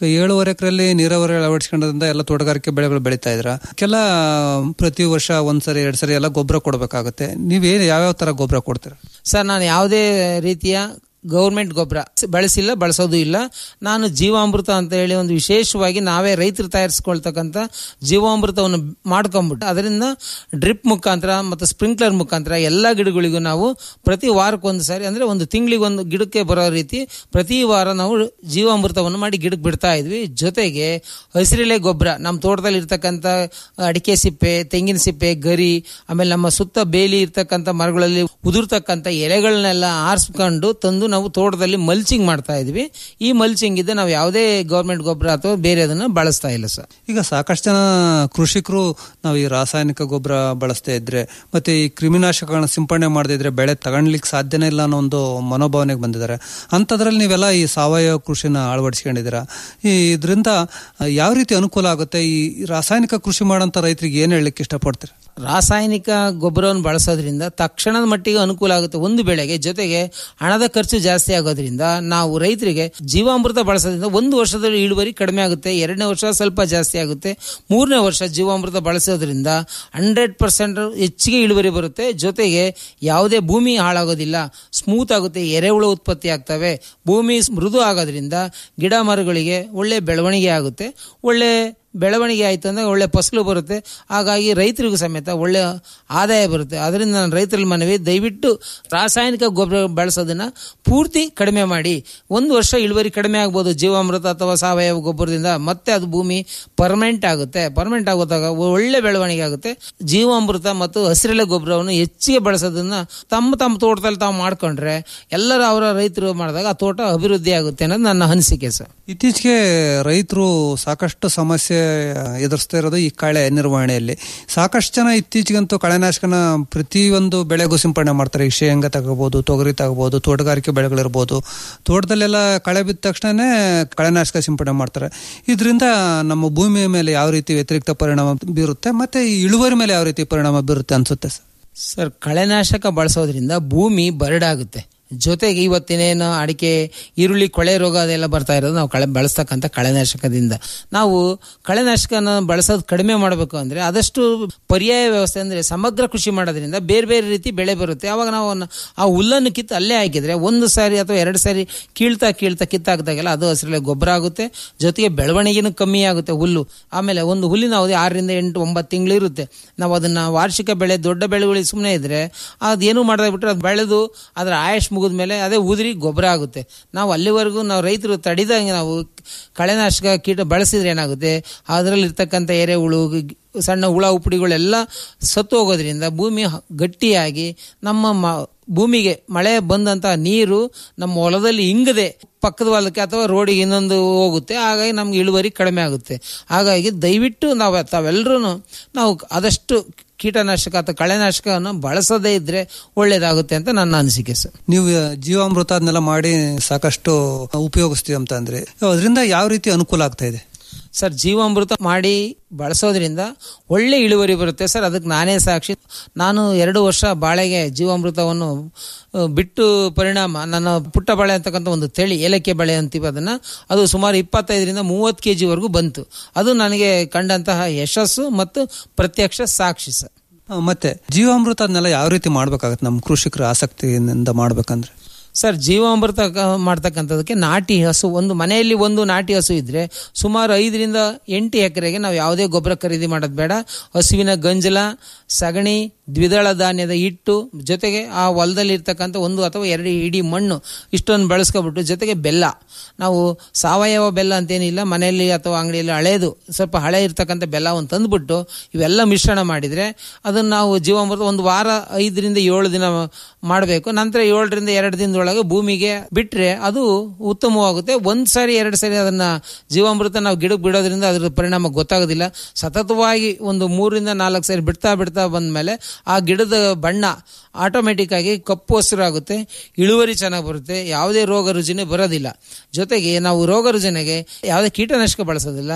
ಈಗ ಏಳುವರೆ ಎಕರೆಯಲ್ಲಿ ನೀರಾವರಿ ಅಳವಡಿಸ್ಕೊಂಡ್ರಿಂದ ಎಲ್ಲ ತೋಟಗಾರಿಕೆ ಬೆಳೆಗಳು ಬೆಳೀತಾ ಇದ್ರ ಕೆಲ ಪ್ರತಿ ವರ್ಷ ಒಂದ್ಸರಿ ಎರಡ್ ಸರಿ ಎಲ್ಲ ಗೊಬ್ಬರ ಕೊಡ್ಬೇಕಾಗುತ್ತೆ ನೀವೇನು ಯಾವ್ಯಾವ ತರ ಗೊಬ್ಬರ ಕೊಡ್ತೀರಾ ಸರ್ ನಾನು ಯಾವುದೇ ರೀತಿಯ ಗೌರ್ಮೆಂಟ್ ಗೊಬ್ಬರ ಬಳಸಿಲ್ಲ ಬಳಸೋದು ಇಲ್ಲ ನಾನು ಜೀವಾಮೃತ ಅಂತ ಹೇಳಿ ಒಂದು ವಿಶೇಷವಾಗಿ ನಾವೇ ರೈತರು ತಯಾರಿಸ್ಕೊಳ್ತಕ್ಕಂಥ ಜೀವಾಮೃತವನ್ನು ಮಾಡ್ಕೊಂಡ್ಬಿಟ್ಟು ಅದರಿಂದ ಡ್ರಿಪ್ ಮುಖಾಂತರ ಮತ್ತು ಸ್ಪ್ರಿಂಕ್ಲರ್ ಮುಖಾಂತರ ಎಲ್ಲ ಗಿಡಗಳಿಗೂ ನಾವು ಪ್ರತಿ ವಾರಕ್ಕೊಂದು ಸಾರಿ ಅಂದರೆ ಒಂದು ತಿಂಗಳಿಗೊಂದು ಗಿಡಕ್ಕೆ ಬರೋ ರೀತಿ ಪ್ರತಿ ವಾರ ನಾವು ಜೀವಾಮೃತವನ್ನು ಮಾಡಿ ಗಿಡಕ್ಕೆ ಬಿಡ್ತಾ ಇದ್ವಿ ಜೊತೆಗೆ ಹಸಿರೆಲೆ ಗೊಬ್ಬರ ನಮ್ಮ ತೋಟದಲ್ಲಿ ಇರ್ತಕ್ಕಂಥ ಅಡಿಕೆ ಸಿಪ್ಪೆ ತೆಂಗಿನ ಸಿಪ್ಪೆ ಗರಿ ಆಮೇಲೆ ನಮ್ಮ ಸುತ್ತ ಬೇಲಿ ಇರ್ತಕ್ಕಂಥ ಮರಗಳಲ್ಲಿ ಉದುರ್ತಕ್ಕಂಥ ಎಲೆಗಳನ್ನೆಲ್ಲ ಆರಿಸ್ಕೊಂಡು ತಂದು ನಾವು ತೋಟದಲ್ಲಿ ಮಲ್ಚಿಂಗ್ ಮಾಡ್ತಾ ಇದ್ವಿ ಈ ಮಲ್ಚಿಂಗ್ ಇದ್ದ ನಾವು ಯಾವುದೇ ಗೌರ್ಮೆಂಟ್ ಗೊಬ್ಬರ ಅಥವಾ ಬೇರೆ ಅದನ್ನ ಬಳಸ್ತಾ ಇಲ್ಲ ಸರ್ ಈಗ ಸಾಕಷ್ಟು ಜನ ಕೃಷಿಕರು ನಾವು ಈ ರಾಸಾಯನಿಕ ಗೊಬ್ಬರ ಬಳಸ್ತಾ ಇದ್ರೆ ಮತ್ತೆ ಈ ಕ್ರಿಮಿನಾಶಕಗಳನ್ನ ಸಿಂಪಡಣೆ ಮಾಡದೇ ಇದ್ರೆ ಬೆಳೆ ತಗೊಳ್ಲಿಕ್ಕೆ ಸಾಧ್ಯನೇ ಇಲ್ಲ ಅನ್ನೋ ಒಂದು ಮನೋಭಾವನೆಗೆ ಬಂದಿದ್ದಾರೆ ಅಂಥದ್ರಲ್ಲಿ ನೀವೆಲ್ಲ ಈ ಸಾವಯವ ಕೃಷಿನ ಅಳವಡಿಸ್ಕೊಂಡಿದ್ದೀರಾ ಈ ಇದರಿಂದ ಯಾವ ರೀತಿ ಅನುಕೂಲ ಆಗುತ್ತೆ ಈ ರಾಸಾಯನಿಕ ಕೃಷಿ ಮಾಡೋಂಥ ರೈತರಿಗೆ ಏನು ಹೇಳಲಿಕ್ಕೆ ಇಷ್ಟಪಡ್ತೀರಾ ರಾಸಾಯನಿಕ ಗೊಬ್ಬರವನ್ನು ಬಳಸೋದ್ರಿಂದ ತಕ್ಷಣದ ಮಟ್ಟಿಗೆ ಅನುಕೂಲ ಆಗುತ್ತೆ ಒಂದು ಬೆಳೆಗೆ ಜೊತೆಗೆ ಹಣದ ಖರ್ಚು ಜಾಸ್ತಿ ಆಗೋದ್ರಿಂದ ನಾವು ರೈತರಿಗೆ ಜೀವಾಮೃತ ಬಳಸೋದ್ರಿಂದ ಒಂದು ವರ್ಷದಲ್ಲಿ ಇಳುವರಿ ಕಡಿಮೆ ಆಗುತ್ತೆ ಎರಡನೇ ವರ್ಷ ಸ್ವಲ್ಪ ಜಾಸ್ತಿ ಆಗುತ್ತೆ ಮೂರನೇ ವರ್ಷ ಜೀವಾಮೃತ ಬಳಸೋದ್ರಿಂದ ಹಂಡ್ರೆಡ್ ಪರ್ಸೆಂಟ್ ಹೆಚ್ಚಿಗೆ ಇಳುವರಿ ಬರುತ್ತೆ ಜೊತೆಗೆ ಯಾವುದೇ ಭೂಮಿ ಹಾಳಾಗೋದಿಲ್ಲ ಸ್ಮೂತ್ ಆಗುತ್ತೆ ಎರೆಹುಳು ಉತ್ಪತ್ತಿ ಆಗ್ತವೆ ಭೂಮಿ ಮೃದು ಆಗೋದ್ರಿಂದ ಗಿಡ ಮರಗಳಿಗೆ ಒಳ್ಳೆ ಬೆಳವಣಿಗೆ ಆಗುತ್ತೆ ಒಳ್ಳೆ ಬೆಳವಣಿಗೆ ಆಯ್ತು ಅಂದ್ರೆ ಒಳ್ಳೆ ಫಸಲು ಬರುತ್ತೆ ಹಾಗಾಗಿ ರೈತರಿಗೂ ಸಮೇತ ಒಳ್ಳೆ ಆದಾಯ ಬರುತ್ತೆ ಅದರಿಂದ ನಾನು ರೈತರಲ್ಲಿ ಮನವಿ ದಯವಿಟ್ಟು ರಾಸಾಯನಿಕ ಗೊಬ್ಬರ ಬಳಸೋದನ್ನ ಪೂರ್ತಿ ಕಡಿಮೆ ಮಾಡಿ ಒಂದು ವರ್ಷ ಇಳುವರಿ ಕಡಿಮೆ ಆಗ್ಬೋದು ಜೀವಾಮೃತ ಅಥವಾ ಸಾವಯವ ಗೊಬ್ಬರದಿಂದ ಮತ್ತೆ ಅದು ಭೂಮಿ ಪರ್ಮನೆಂಟ್ ಆಗುತ್ತೆ ಪರ್ಮನೆಂಟ್ ಆಗೋದಾಗ ಒಳ್ಳೆ ಬೆಳವಣಿಗೆ ಆಗುತ್ತೆ ಜೀವಾಮೃತ ಮತ್ತು ಹಸಿರೆಲೆ ಗೊಬ್ಬರವನ್ನು ಹೆಚ್ಚಿಗೆ ಬಳಸೋದನ್ನ ತಮ್ಮ ತಮ್ಮ ತೋಟದಲ್ಲಿ ತಾವು ಮಾಡ್ಕೊಂಡ್ರೆ ಎಲ್ಲರೂ ಅವರ ರೈತರು ಮಾಡಿದಾಗ ಆ ತೋಟ ಅಭಿವೃದ್ಧಿ ಆಗುತ್ತೆ ಅನ್ನೋದು ನನ್ನ ಅನಿಸಿಕೆ ಸರ್ ಇತ್ತೀಚೆಗೆ ರೈತರು ಸಾಕಷ್ಟು ಸಮಸ್ಯೆ ಎದುರಿಸ್ತಾ ಇರೋದು ಈ ಕಳೆ ನಿರ್ವಹಣೆಯಲ್ಲಿ ಸಾಕಷ್ಟು ಜನ ಇತ್ತೀಚೆಗಂತೂ ಕಳೆನಾಶಕನ ಪ್ರತಿಯೊಂದು ಬೆಳೆಗೂ ಸಿಂಪಡಣೆ ಮಾಡ್ತಾರೆ ಈ ಶೇಂಗಾ ತಗೋಬಹುದು ತೊಗರಿ ತಗೋಬಹುದು ತೋಟಗಾರಿಕೆ ಬೆಳೆಗಳಿರ್ಬೋದು ತೋಟದಲ್ಲೆಲ್ಲ ಕಳೆ ಬಿದ್ದ ತಕ್ಷಣನೇ ಕಳೆನಾಶಕ ಸಿಂಪಡಣೆ ಮಾಡ್ತಾರೆ ಇದರಿಂದ ನಮ್ಮ ಭೂಮಿಯ ಮೇಲೆ ಯಾವ ರೀತಿ ವ್ಯತಿರಿಕ್ತ ಪರಿಣಾಮ ಬೀರುತ್ತೆ ಮತ್ತೆ ಈ ಇಳುವರಿ ಮೇಲೆ ಯಾವ ರೀತಿ ಪರಿಣಾಮ ಬೀರುತ್ತೆ ಅನ್ಸುತ್ತೆ ಸರ್ ಸರ್ ಕಳೆನಾಶಕ ಬಳಸೋದ್ರಿಂದ ಭೂಮಿ ಬರಡಾಗುತ್ತೆ ಜೊತೆಗೆ ಇವತ್ತಿನೇನು ಅಡಿಕೆ ಈರುಳ್ಳಿ ಕೊಳೆ ರೋಗ ಅದೆಲ್ಲ ಬರ್ತಾ ಇರೋದು ನಾವು ಕಳೆ ಬಳಸ್ತಕ್ಕಂಥ ಕಳೆನಾಶಕದಿಂದ ನಾವು ಕಳೆನಾಶಕನ ಬಳಸೋದು ಕಡಿಮೆ ಮಾಡಬೇಕು ಅಂದ್ರೆ ಆದಷ್ಟು ಪರ್ಯಾಯ ವ್ಯವಸ್ಥೆ ಅಂದ್ರೆ ಸಮಗ್ರ ಕೃಷಿ ಮಾಡೋದ್ರಿಂದ ಬೇರೆ ಬೇರೆ ರೀತಿ ಬೆಳೆ ಬರುತ್ತೆ ಅವಾಗ ನಾವು ಅವನ್ನ- ಆ ಹುಲ್ಲನ್ನು ಕಿತ್ತು ಅಲ್ಲೇ ಹಾಕಿದ್ರೆ ಒಂದು ಸಾರಿ ಅಥವಾ ಎರಡು ಸಾರಿ ಕೀಳ್ತಾ ಕೀಳ್ತಾ ಕಿತ್ತಾಕ್ದಾಗೆಲ್ಲ ಅದು ಹಸಿರಲೆ ಗೊಬ್ಬರ ಆಗುತ್ತೆ ಜೊತೆಗೆ ಬೆಳವಣಿಗೆನೂ ಕಮ್ಮಿ ಆಗುತ್ತೆ ಹುಲ್ಲು ಆಮೇಲೆ ಒಂದು ಹುಲ್ಲಿನ ಅವಧಿ ಆರರಿಂದ ಎಂಟು ಒಂಬತ್ತು ತಿಂಗಳು ಇರುತ್ತೆ ನಾವು ಅದನ್ನ ವಾರ್ಷಿಕ ಬೆಳೆ ದೊಡ್ಡ ಬೆಳೆಗಳಿಗೆ ಸುಮ್ಮನೆ ಇದ್ರೆ ಅದೇನು ಮಾಡದೆ ಬಿಟ್ರೆ ಅದು ಬೆಳೆದು ಅದರ ಆಯುಷ್ ಮುಗಿದ ಮೇಲೆ ಅದೇ ಉದುರಿ ಗೊಬ್ಬರ ಆಗುತ್ತೆ ನಾವು ಅಲ್ಲಿವರೆಗೂ ನಾವು ರೈತರು ತಡಿದಂಗೆ ನಾವು ಕಳೆನಾಶಕ ಕೀಟ ಬಳಸಿದ್ರೆ ಏನಾಗುತ್ತೆ ಅದರಲ್ಲಿ ಇರ್ತಕ್ಕಂಥ ಎರೆಹುಳು ಗಿ- ಸಣ್ಣ ಹುಳ ಉಪ್ಪುಡಿಗಳೆಲ್ಲ ಸತ್ತು ಹೋಗೋದ್ರಿಂದ ಭೂಮಿ ಹ- ಗಟ್ಟಿಯಾಗಿ ನಮ್ಮ ಮ- ಭೂಮಿಗೆ ಮಳೆ ಬಂದಂತಹ ನೀರು ನಮ್ಮ ಹೊಲದಲ್ಲಿ ಇಂಗದೆ ಪಕ್ಕದ ಹೊಲಕ್ಕೆ ಅಥವಾ ರೋಡಿಗೆ ಇನ್ನೊಂದು ಹೋಗುತ್ತೆ ಹಾಗಾಗಿ ನಮ್ಗೆ ಇಳುವರಿ ಕಡಿಮೆ ಆಗುತ್ತೆ ಹಾಗಾಗಿ ದಯವಿಟ್ಟು ನಾವು ತಾವೆಲ್ಲರೂ ನಾವು ಆದಷ್ಟು ಕೀಟನಾಶಕ ಅಥವಾ ಕಳೆನಾಶಕವನ್ನು ಬಳಸದೇ ಇದ್ರೆ ಒಳ್ಳೇದಾಗುತ್ತೆ ಅಂತ ನನ್ನ ಅನಿಸಿಕೆ ಸರ್ ನೀವು ಜೀವಾಮೃತ ಅದನ್ನೆಲ್ಲ ಮಾಡಿ ಸಾಕಷ್ಟು ಉಪಯೋಗಿಸ್ತೀವಿ ಅಂತ ಅಂದ್ರೆ ಅದರಿಂದ ಯಾವ ರೀತಿ ಅನುಕೂಲ ಆಗ್ತಾ ಇದೆ ಸರ್ ಜೀವಾಮೃತ ಮಾಡಿ ಬಳಸೋದ್ರಿಂದ ಒಳ್ಳೆ ಇಳುವರಿ ಬರುತ್ತೆ ಸರ್ ಅದಕ್ಕೆ ನಾನೇ ಸಾಕ್ಷಿ ನಾನು ಎರಡು ವರ್ಷ ಬಾಳೆಗೆ ಜೀವಾಮೃತವನ್ನು ಆ, ಬಿಟ್ಟು ಪರಿಣಾಮ ನನ್ನ ಪುಟ್ಟ ಬಾಳೆ ಅಂತಕ್ಕಂಥ ಒಂದು ತಳಿ ಏಲಕ್ಕಿ ಬಾಳೆ ಅಂತೀವಿ ಅದನ್ನ ಅದು ಸುಮಾರು ಇಪ್ಪತ್ತೈದರಿಂದ ಮೂವತ್ತು ಕೆ ಜಿವರೆಗೂ ಬಂತು ಅದು ನನಗೆ ಕಂಡಂತಹ ಯಶಸ್ಸು ಮತ್ತು ಪ್ರತ್ಯಕ್ಷ ಸಾಕ್ಷಿ ಸರ್ ಆ, ಮತ್ತೆ ಜೀವಾಮೃತ ಅದನ್ನೆಲ್ಲ ಯಾವ ರೀತಿ ಮಾಡ್ಬೇಕಾಗತ್ತೆ ನಮ್ಮ ಕೃಷಿಕರ ಆಸಕ್ತಿಯಿಂದ ಮಾಡ್ಬೇಕಂದ್ರೆ ಸರ್ ಜೀವಾಮೃತ ಕ- ಮಾಡ್ತಕ್ಕಂಥದಕ್ಕೆ ನಾಟಿ ಹಸು ಒಂದು ಮನೆಯಲ್ಲಿ ಒಂದು ನಾಟಿ ಹಸು ಇದ್ರೆ ಸುಮಾರು ಐದರಿಂದ ಎಂಟು ಎಕರೆಗೆ ನಾವು ಯಾವುದೇ ಗೊಬ್ಬರ ಖರೀದಿ ಮಾಡೋದು ಬೇಡ ಹಸುವಿನ ಗಂಜಲ ಸಗಣಿ ದ್ವಿದಳ ಧಾನ್ಯದ ಹಿಟ್ಟು ಜೊತೆಗೆ ಆ ಹೊಲದಲ್ಲಿ ಇರ್ತಕ್ಕಂಥ ಒಂದು ಅಥವಾ ಎರಡು ಇಡೀ ಮಣ್ಣು ಇಷ್ಟೊಂದು ಬಳಸ್ಕೊಬಿಟ್ಟು ಜೊತೆಗೆ ಬೆಲ್ಲ ನಾವು ಸಾವಯವ ಬೆಲ್ಲ ಅಂತೇನಿಲ್ಲ ಮನೆಯಲ್ಲಿ ಅಥವಾ ಅಂಗಡಿಯಲ್ಲಿ ಹಳೇದು ಸ್ವಲ್ಪ ಹಳೆ ಇರ್ತಕ್ಕಂಥ ಬೆಲ್ಲವನ್ನು ತಂದುಬಿಟ್ಟು ಇವೆಲ್ಲ ಮಿಶ್ರಣ ಮಾಡಿದರೆ ಅದನ್ನು ನಾವು ಜೀವಾಮೃತ ಒಂದು ವಾರ ಐದರಿಂದ ಏಳು ದಿನ ಮಾಡಬೇಕು ನಂತರ ಏಳರಿಂದ ಎರಡು ದಿನದೊಳಗೆ ಭೂಮಿಗೆ ಬಿಟ್ಟರೆ ಅದು ಉತ್ತಮವಾಗುತ್ತೆ ಒಂದು ಸಾರಿ ಎರಡು ಸಾರಿ ಅದನ್ನು ಜೀವಾಮೃತ ನಾವು ಗಿಡಕ್ಕೆ ಬಿಡೋದ್ರಿಂದ ಅದ್ರ ಪರಿಣಾಮ ಗೊತ್ತಾಗೋದಿಲ್ಲ ಸತತವಾಗಿ ಒಂದು ಮೂರಿಂದ ನಾಲ್ಕು ಸಾರಿ ಬಿಡ್ತಾ ಬಿಡ್ತಾ ಬಂದಮೇಲೆ ಆ ಗಿಡದ ಬಣ್ಣ ಆಟೋಮೆಟಿಕ್ ಆಗಿ ಕಪ್ಪು ಹಸಿರಾಗುತ್ತೆ ಇಳುವರಿ ಚೆನ್ನಾಗಿ ಬರುತ್ತೆ ಯಾವುದೇ ರೋಗ ರುಜಿನ ಬರೋದಿಲ್ಲ ಜೊತೆಗೆ ನಾವು ರೋಗ ರುಜಿನಗೆ ಯಾವುದೇ ಕೀಟನಾಶಕ ಬಳಸೋದಿಲ್ಲ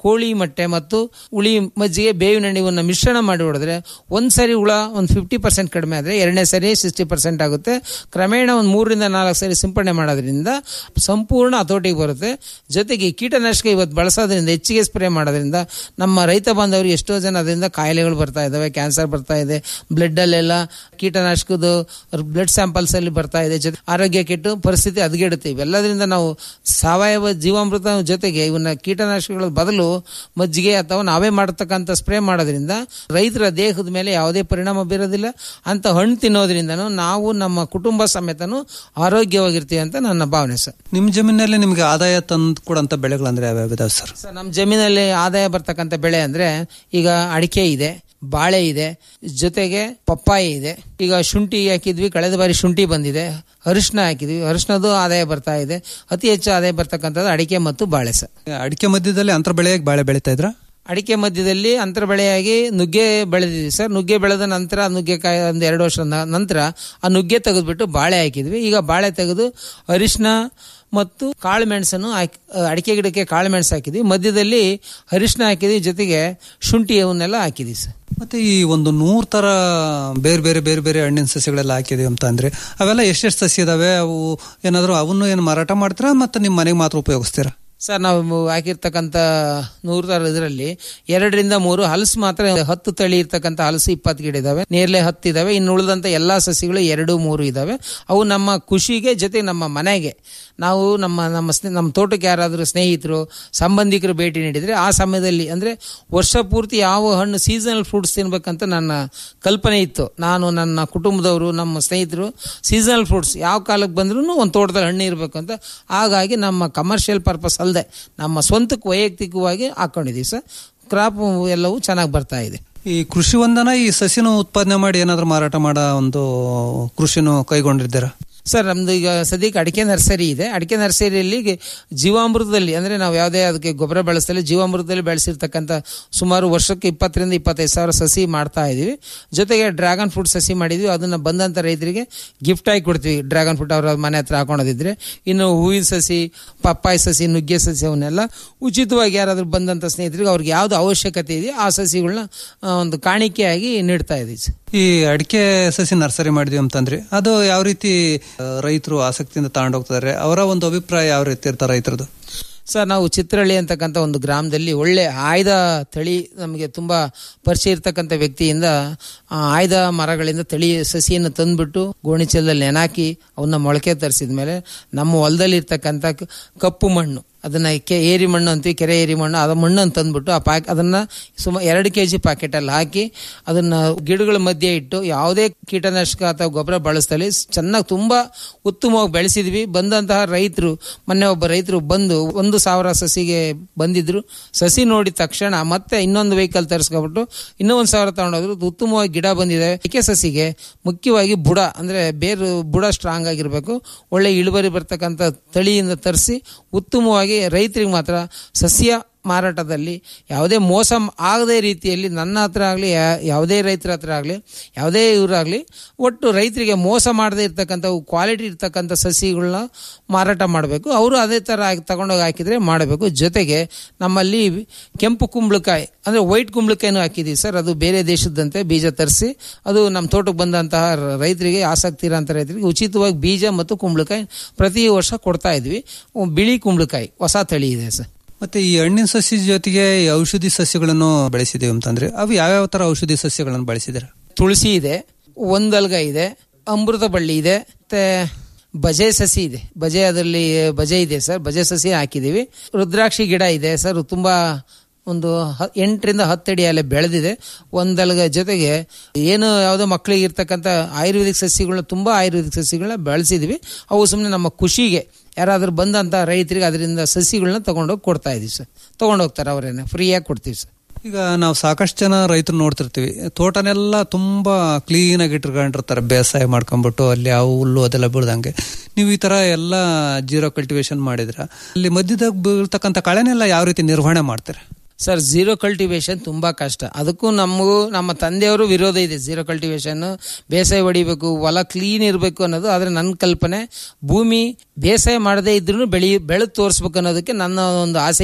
ಕೋಳಿ ಮೊಟ್ಟೆ ಮತ್ತು ಹುಳಿ ಮಜ್ಜಿಗೆ ಬೇವಿನ ಎಣ್ಣೆವನ್ನು ಮಿಶ್ರಣ ಮಾಡಿ ಹೊಡೆದ್ರೆ ಒಂದ್ ಸರಿ ಹುಳ ಒಂದು ಫಿಫ್ಟಿ ಪರ್ಸೆಂಟ್ ಕಡಿಮೆ ಆದರೆ ಎರಡನೇ ಸರಿ ಸಿಕ್ಸ್ಟಿ ಪರ್ಸೆಂಟ್ ಆಗುತ್ತೆ ಕ್ರಮೇಣ ಒಂದು ಮೂರರಿಂದ ನಾಲ್ಕು ಸರಿ ಸಿಂಪಡಣೆ ಮಾಡೋದ್ರಿಂದ ಸಂಪೂರ್ಣ ಹತೋಟಿಗೆ ಬರುತ್ತೆ ಜೊತೆಗೆ ಈ ಕೀಟನಾಶಕ ಇವತ್ತು ಬಳಸೋದ್ರಿಂದ ಹೆಚ್ಚಿಗೆ ಸ್ಪ್ರೇ ಮಾಡೋದ್ರಿಂದ ನಮ್ಮ ರೈತ ಬಾಂಧವರು ಎಷ್ಟೋ ಜನ ಅದರಿಂದ ಕಾಯಿಲೆಗಳು ಬರ್ತಾ ಇದಾವೆ ಕ್ಯಾನ್ಸರ್ ಬರ್ತಾ ಇದೆ ಬ್ಲಡ್ ಅಲ್ಲೆಲ್ಲ ಕೀಟನಾಶಕದ ಬ್ಲಡ್ ಸ್ಯಾಂಪಲ್ಸ್ ಅಲ್ಲಿ ಬರ್ತಾ ಇದೆ ಜೊತೆ ಆರೋಗ್ಯ ಕೆಟ್ಟು ಪರಿಸ್ಥಿತಿ ಹದಗೆಡುತ್ತೆ ಇವೆಲ್ಲದರಿಂದ ನಾವು ಸಾವಯವ ಜೀವಾಮೃತ ಜೊತೆಗೆ ಇವನ್ನ ಕೀಟನಾಶಕಗಳ ಬದಲು ಮಜ್ಜಿಗೆ ಅಥವಾ ನಾವೇ ಮಾಡತಕ್ಕಂಥ ಸ್ಪ್ರೇ ಮಾಡೋದ್ರಿಂದ ರೈತರ ದೇಹದ ಮೇಲೆ ಯಾವುದೇ ಪರಿಣಾಮ ಬೀರೋದಿಲ್ಲ ಅಂತ ಹಣ್ಣು ತಿನ್ನೋದ್ರಿಂದನೂ ನಾವು ನಮ್ಮ ಕುಟುಂಬ ಸಮೇತನು ಆರೋಗ್ಯವಾಗಿರ್ತೀವಿ ಅಂತ ನನ್ನ ಭಾವನೆ ಸರ್ ನಿಮ್ಮ ಜಮೀನಲ್ಲಿ ನಿಮಗೆ ಆದಾಯ ತಂದು ಕೊಡಂತ ಬೆಳೆಗಳಂದ್ರೆ ಯಾವ್ಯಾವ ಇದಾವೆ ಸರ್ ಸರ್ ನಮ್ಮ ಜಮೀನಲ್ಲಿ ಆದಾಯ ಬರ್ತಕ್ಕಂಥ ಬೆಳೆ ಅಂದ್ರೆ ಈಗ ಅಡಿಕೆ ಇದೆ ಬಾಳೆ ಇದೆ ಜೊತೆಗೆ ಪಪ್ಪಾಯಿ ಇದೆ ಈಗ ಶುಂಠಿ ಹಾಕಿದ್ವಿ ಕಳೆದ ಬಾರಿ ಶುಂಠಿ ಬಂದಿದೆ ಅರಿಶಿನ ಹಾಕಿದ್ವಿ ಅರಿಶಿನದು ಆದಾಯ ಬರ್ತಾ ಇದೆ ಅತಿ ಹೆಚ್ಚು ಆದಾಯ ಬರ್ತಕ್ಕಂಥದ್ದು ಅಡಿಕೆ ಮತ್ತು ಬಾಳೆ ಸರ್ ಅಡಿಕೆ ಮಧ್ಯದಲ್ಲಿ ಅಂತರ ಬೆಳೆಯಾಗಿ ಬಾಳೆ ಬೆಳೀತಾ ಇದ್ರ ಅಡಿಕೆ ಮಧ್ಯದಲ್ಲಿ ಅಂತರ ಬೆಳೆಯಾಗಿ ನುಗ್ಗೆ ಬೆಳೆದಿದ್ವಿ ಸರ್ ನುಗ್ಗೆ ಬೆಳೆದ ನಂತರ ನುಗ್ಗೆಕಾಯಿ ಒಂದು ಎರಡು ವರ್ಷದ ನ- ನಂತರ ಆ ನುಗ್ಗೆ ತೆಗೆದ್ಬಿಟ್ಟು ಬಾಳೆ ಹಾಕಿದ್ವಿ ಈಗ ಬಾಳೆ ತೆಗೆದು ಅರಿಶಿನ ಮತ್ತು ಕಾಳು ಮೆಣಸನ್ನು ಹಾಕಿ ಅಡಿಕೆ ಗಿಡಕ್ಕೆ ಕಾಳು ಮೆಣಸು ಹಾಕಿದ್ವಿ ಮಧ್ಯದಲ್ಲಿ ಅರಿಶಿನ ಹಾಕಿದ್ವಿ ಜೊತೆಗೆ ಶುಂಠಿ ಅವನ್ನೆಲ್ಲ ಹಾಕಿದ್ವಿ ಸರ್ ಮತ್ತೆ ಈ ಒಂದು ನೂರ್ ತರ ಬೇರೆ ಬೇರೆ ಬೇರೆ ಬೇರೆ ಹಣ್ಣಿನ ಸಸ್ಯಗಳೆಲ್ಲ ಹಾಕಿದೀವಿ ಅಂತ ಅಂದ್ರೆ ಅವೆಲ್ಲ ಎಷ್ಟೆಷ್ಟು ಸಸ್ಯ ಇದಾವೆ ಅವು ಏನಾದ್ರು ಅವನ್ನು ಏನು ಮಾರಾಟ ಮಾಡ್ತೀರಾ ಮತ್ತೆ ನಿಮ್ಮ ಮನೆಗೆ ಮಾತ್ರ ಉಪಯೋಗಿಸ್ತೀರಾ ಸರ್ ನಾವು ಹಾಕಿರ್ತಕ್ಕಂಥ ನೂರು ತರ ಇದರಲ್ಲಿ ಎರಡರಿಂದ ಮೂರು ಹಲಸು ಮಾತ್ರ ಹತ್ತು ತಳಿ ಇರ್ತಕ್ಕಂಥ ಹಲಸು ಇಪ್ಪತ್ತು ಗಿಡ ಇದಾವೆ ನೇರಳೆ ಹತ್ತು ಇದಾವೆ ಇನ್ನು ಉಳಿದಂತ ಎಲ್ಲಾ ಸಸಿಗಳು ಎರಡು ಮೂರು ಇದಾವೆ ಅವು ನಮ್ಮ ಖುಷಿಗೆ ಜೊತೆ ನಮ್ಮ ಮನೆಗೆ ನಾವು ನಮ್ಮ ನಮ್ಮ ಸ್ನೇ- ನಮ್ಮ ತೋಟಕ್ಕೆ ಯಾರಾದರೂ ಸ್ನೇಹಿತರು ಸಂಬಂಧಿಕರು ಭೇಟಿ ನೀಡಿದ್ರೆ ಆ ಸಮಯದಲ್ಲಿ ಅಂದ್ರೆ ವರ್ಷ ಪೂರ್ತಿ ಯಾವ ಹಣ್ಣು ಸೀಸನಲ್ ಫ್ರೂಟ್ಸ್ ತಿನ್ಬೇಕಂತ ನನ್ನ ಕಲ್ಪನೆ ಇತ್ತು ನಾನು ನನ್ನ ಕುಟುಂಬದವರು ನಮ್ಮ ಸ್ನೇಹಿತರು ಸೀಸನಲ್ ಫ್ರೂಟ್ಸ್ ಯಾವ ಕಾಲಕ್ಕೆ ಬಂದ್ರೂ ಒಂದು ತೋಟದಲ್ಲಿ ಹಣ್ಣು ಇರಬೇಕು ಅಂತ ಹಾಗಾಗಿ ನಮ್ಮ ಕಮರ್ಷಿಯಲ್ ಪರ್ಪಸ್ ಅಲ್ಲದೆ ನಮ್ಮ ಸ್ವಂತಕ್ಕೆ ವೈಯಕ್ತಿಕವಾಗಿ ಹಾಕೊಂಡಿದ್ದೀವಿ ಸರ್ ಕ್ರಾಪ್ ಎಲ್ಲವೂ ಚೆನ್ನಾಗಿ ಬರ್ತಾ ಇದೆ ಈ ಕೃಷಿ ಒಂದನ ಈ ಸಸಿನ ಉತ್ಪಾದನೆ ಮಾಡಿ ಏನಾದ್ರು ಮಾರಾಟ ಮಾಡೋ ಒಂದು ಕೃಷಿನೂ ಕೈಗೊಂಡಿದ್ದೀರಾ ಸರ್ ನಮ್ದು ಈಗ ಸದ್ಯಕ್ಕೆ ಅಡಿಕೆ ನರ್ಸರಿ ಇದೆ ಅಡಿಕೆ ನರ್ಸರಿಯಲ್ಲಿ ಗೆ- ಜೀವಾಮೃತದಲ್ಲಿ ಅಂದ್ರೆ ನಾವು ಯಾವುದೇ ಅದಕ್ಕೆ ಗೊಬ್ಬರ ಬೆಳೆಸಲಿ ಜೀವಾಮೃತದಲ್ಲಿ ಬೆಳೆಸಿರ್ತಕ್ಕಂಥ ಸುಮಾರು ವರ್ಷಕ್ಕೆ ಇಪ್ಪತ್ತರಿಂದ ಇಪ್ಪತ್ತೈದು ಸಾವಿರ ಸಸಿ ಮಾಡ್ತಾ ಇದೀವಿ ಜೊತೆಗೆ ಡ್ರ್ಯಾಗನ್ ಫ್ರೂಟ್ ಸಸಿ ಮಾಡಿದ್ವಿ ಅದನ್ನ ಬಂದಂತ ರೈತರಿಗೆ ಗಿಫ್ಟ್ ಆಗಿ ಕೊಡ್ತೀವಿ ಡ್ರ್ಯಾಗನ್ ಫ್ರೂಟ್ ಅವ್ರ ಮನೆ ಹತ್ರ ಹಾಕೊಳೋದಿದ್ರೆ ಇನ್ನು ಹೂವಿನ ಸಸಿ ಪಪ್ಪಾಯಿ ಸಸಿ ನುಗ್ಗೆ ಸಸಿ ಅವನ್ನೆಲ್ಲ ಉಚಿತವಾಗಿ ಯಾರಾದ್ರೂ ಬಂದಂತ ಸ್ನೇಹಿತರಿಗೆ ಅವ್ರಿಗೆ ಯಾವ್ದು ಅವಶ್ಯಕತೆ ಇದೆಯೋ ಆ ಸಸಿಗಳನ್ನ ಆ, ಒಂದು ಕಾಣಿಕೆಯಾಗಿ ನೀಡ್ತಾ ಇದೀವಿ ಸರ್. ಈ ಅಡಿಕೆ ಸಸಿ ನರ್ಸರಿ ಮಾಡಿದ್ವಿ ಅಂತಂದ್ರಿ ಅದು ಯಾವ ರೀತಿ ರೈತರು ಆಸಕ್ತಿಯಿಂದ ತಗೊಂಡೋಗ್ತಾರೆ ಅವರ ಒಂದು ಅಭಿಪ್ರಾಯ ಯಾವ ರೀತಿ ಇರ್ತಾರೆ ರೈತರದು ಸರ್ ನಾವು ಚಿತ್ರಹಳ್ಳಿ ಅಂತಕ್ಕಂಥ ಒಂದು ಗ್ರಾಮದಲ್ಲಿ ಒಳ್ಳೆ ಆಯ್ದ ತಳಿ ನಮಗೆ ತುಂಬಾ ಪರಿಚಯ ಇರ್ತಕ್ಕಂಥ ವ್ಯಕ್ತಿಯಿಂದ ಆ ಆಯ್ದ ಮರಗಳಿಂದ ತಳಿ ಸಸಿಯನ್ನು ತಂದ್ಬಿಟ್ಟು ಗೋಣಿಚೀಲದಲ್ಲಿ ನೆನಾಕಿ ಅವನ್ನ ಮೊಳಕೆ ತರಿಸಿದ ಮೇಲೆ ನಮ್ಮ ಹೊಲದಲ್ಲಿ ಇರ್ತಕ್ಕಂಥ ಕ- ಕಪ್ಪು ಮಣ್ಣು ಅದನ್ನ ಕೆ ಏರಿ ಮಣ್ಣು ಅಂತೀವಿ ಕೆರೆ ಏರಿ ಮಣ್ಣು ಅದ ಮಣ್ಣನ್ನು ತಂದ್ಬಿಟ್ಟು ಆ ಪ್ಯಾಕ್ ಅದನ್ನ ಸುಮಾರು ಎರಡು ಕೆ ಜಿ ಪ್ಯಾಕೆಟಲ್ಲಿ ಹಾಕಿ ಅದನ್ನ ಗಿಡಗಳ ಮಧ್ಯೆ ಇಟ್ಟು ಯಾವುದೇ ಕೀಟನಾಶಕ ಅಥವಾ ಗೊಬ್ಬರ ಬಳಸ್ತಲ್ಲಿ ಚೆನ್ನಾಗಿ ತುಂಬಾ ಉತ್ತಮವಾಗಿ ಬೆಳೆಸಿದ್ವಿ ಬಂದಂತಹ ರೈತರು ಮೊನ್ನೆ ಒಬ್ಬ ರೈತರು ಬಂದು ಒಂದು ಸಾವಿರ ಸಸಿಗೆ ಬಂದಿದ್ರು ಸಸಿ ನೋಡಿದ ತಕ್ಷಣ ಮತ್ತೆ ಇನ್ನೊಂದು ವೆಹಿಕಲ್ ತರಿಸ್ಕೊಬಿಟ್ಟು ಇನ್ನೂ ಒಂದು ಸಾವಿರ ತಗೊಂಡೋದ್ರು ಉತ್ತಮವಾಗಿ ಗಿಡ ಬಂದಿದೆ ಏಕೆ ಸಸಿಗೆ ಮುಖ್ಯವಾಗಿ ಬುಡ ಅಂದ್ರೆ ಬೇರು ಬುಡ ಸ್ಟ್ರಾಂಗ್ ಆಗಿರ್ಬೇಕು ಒಳ್ಳೆ ಇಳುವರಿ ಬರ್ತಕ್ಕಂಥ ತಳಿಯಿಂದ ತರಿಸಿ ಉತ್ತಮವಾಗಿ ರೈತರಿಗೆ ಮಾತ್ರ ಸಸ್ಯ ಮಾರಾಟದಲ್ಲಿ ಯಾವುದೇ ಮೋಸ ಆಗದೇ ರೀತಿಯಲ್ಲಿ ನನ್ನ ಹತ್ರ ಆಗಲಿ ಯಾವುದೇ ರೈತರ ಹತ್ರ ಆಗಲಿ ಯಾವುದೇ ಇವರಾಗಲಿ ಒಟ್ಟು ರೈತರಿಗೆ ಮೋಸ ಮಾಡದೇ ಇರ್ತಕ್ಕಂಥ ಕ್ವಾಲಿಟಿ ಇರ್ತಕ್ಕಂಥ ಸಸಿಗಳನ್ನ ಮಾರಾಟ ಮಾಡಬೇಕು ಅವರು ಅದೇ ಥರ ತಗೊಂಡೋಗಿ ಹಾಕಿದ್ರೆ ಮಾಡಬೇಕು ಜೊತೆಗೆ ನಮ್ಮಲ್ಲಿ ಕೆಂಪು ಕುಂಬಳಕಾಯಿ ಅಂದರೆ ವೈಟ್ ಕುಂಬಳಕಾಯಿನೂ ಹಾಕಿದ್ದೀವಿ ಸರ್ ಅದು ಬೇರೆ ದೇಶದಂತೆ ಬೀಜ ತರಿಸಿ ಅದು ನಮ್ಮ ತೋಟಕ್ಕೆ ಬಂದಂತಹ ರ- ರೈತರಿಗೆ ಆಸಕ್ತಿ ಇರೋಂಥ ರೈತರಿಗೆ ಉಚಿತವಾಗಿ ಬೀಜ ಮತ್ತು ಕುಂಬಳಕಾಯಿ ಪ್ರತಿ ವರ್ಷ ಕೊಡ್ತಾ ಇದ್ವಿ ಬಿಳಿ ಕುಂಬಳಕಾಯಿ ಹೊಸ ತಳಿ ಇದೆ ಸರ್ ಮತ್ತೆ ಈ ಹಣ್ಣಿನ ಸಸ್ಯ ಜೊತೆಗೆ ಈ ಔಷಧಿ ಸಸ್ಯಗಳನ್ನು ಬೆಳೆಸಿದೀವಿ ಅಂತಂದ್ರೆ ಅವು ಯಾವ್ಯಾವ ತರ ಔಷಧಿ ಸಸ್ಯಗಳನ್ನು ಬೆಳೆಸಿದಿರ ತುಳಸಿ ಇದೆ ಒಂದಲ್ಗ ಇದೆ ಅಮೃತ ಬಳ್ಳಿ ಇದೆ ಮತ್ತೆ ಬಜೆ ಸಸಿ ಇದೆ ಬಜೆ ಅದರಲ್ಲಿ ಬಜೆ ಇದೆ ಸರ್ ಬಜೆ ಸಸಿ ಹಾಕಿದೀವಿ ರುದ್ರಾಕ್ಷಿ ಗಿಡ ಇದೆ ಸರ್ ತುಂಬಾ ಒಂದು ಹ- ಎಂಟರಿಂದ ಹತ್ತು ಅಡಿ ಅಲ್ಲೇ ಬೆಳೆದಿದೆ ಒಂದಲ್ಗ ಜೊತೆಗೆ ಏನು ಯಾವುದೋ ಮಕ್ಕಳಿಗೆ ಇರ್ತಕ್ಕಂಥ ಆಯುರ್ವೇದಿಕ್ ಸಸಿಗಳನ್ನ ತುಂಬಾ ಆಯುರ್ವೇದಿಕ್ ಸಸಿಗಳನ್ನ ಬೆಳೆಸಿದ್ವಿ ಅವು ಸುಮ್ಮನೆ ನಮ್ಮ ಖುಷಿಗೆ ಯಾರಾದ್ರೂ ಬಂದಂತ ರೈತರಿಗೆ ಅದರಿಂದ ಸಸಿಗಳನ್ನ ತಗೊಂಡೋಗಿ ಕೊಡ್ತಾ ಇದೀವಿ ಸರ್ ತಗೊಂಡೋಗ್ತಾರೆ ಅವರೇನೆ ಫ್ರೀಯಾಗಿ ಕೊಡ್ತೀವಿ ಸರ್ ಈಗ ನಾವು ಸಾಕಷ್ಟು ಜನ ರೈತರು ನೋಡ್ತಿರ್ತೀವಿ ತೋಟನೆಲ್ಲ ತುಂಬಾ ಕ್ಲೀನ್ ಆಗಿ ಇಟ್ಕೊಂಡಿರ್ತಾರೆ ಬೇಸಾಯ ಮಾಡ್ಕೊಂಡ್ಬಿಟ್ಟು ಅಲ್ಲಿ ಆ ಹುಲ್ಲು ಅದೆಲ್ಲ ಬೀಳ್ದಂಗೆ ನೀವು ಈ ತರ ಎಲ್ಲ ಜೀರೋ ಕಲ್ಟಿವೇಶನ್ ಮಾಡಿದ್ರ ಅಲ್ಲಿ ಮಧ್ಯದಾಗ ಬೀಳ್ತಕ್ಕಂಥ ಕಳೆನೆಲ್ಲ ಯಾವ ರೀತಿ ನಿರ್ವಹಣೆ ಮಾಡ್ತಾರೆ ಸರ್ ಝೀರೋ ಕಲ್ಟಿವೇಶನ್ ತುಂಬಾ ಕಷ್ಟ ಅದಕ್ಕೂ ನಮಗೂ ನಮ್ಮ ತಂದೆಯವರು ವಿರೋಧ ಇದೆ ಝೀರೋ ಕಲ್ಟಿವೇಶನ್ ಬೇಸಾಯ ಹೊಡಿಬೇಕು ಹೊಲ ಕ್ಲೀನ್ ಇರಬೇಕು ಅನ್ನೋದು ಆದ್ರೆ ನನ್ನ ಕಲ್ಪನೆ ಭೂಮಿ ಬೇಸಾಯ ಮಾಡದೇ ಇದ್ರೂ ಬೆಳಿ ಬೆಳೆದು ತೋರಿಸ್ಬೇಕು ಅನ್ನೋದಕ್ಕೆ ನನ್ನ ಒಂದು ಆಸೆ ಇತ್ತು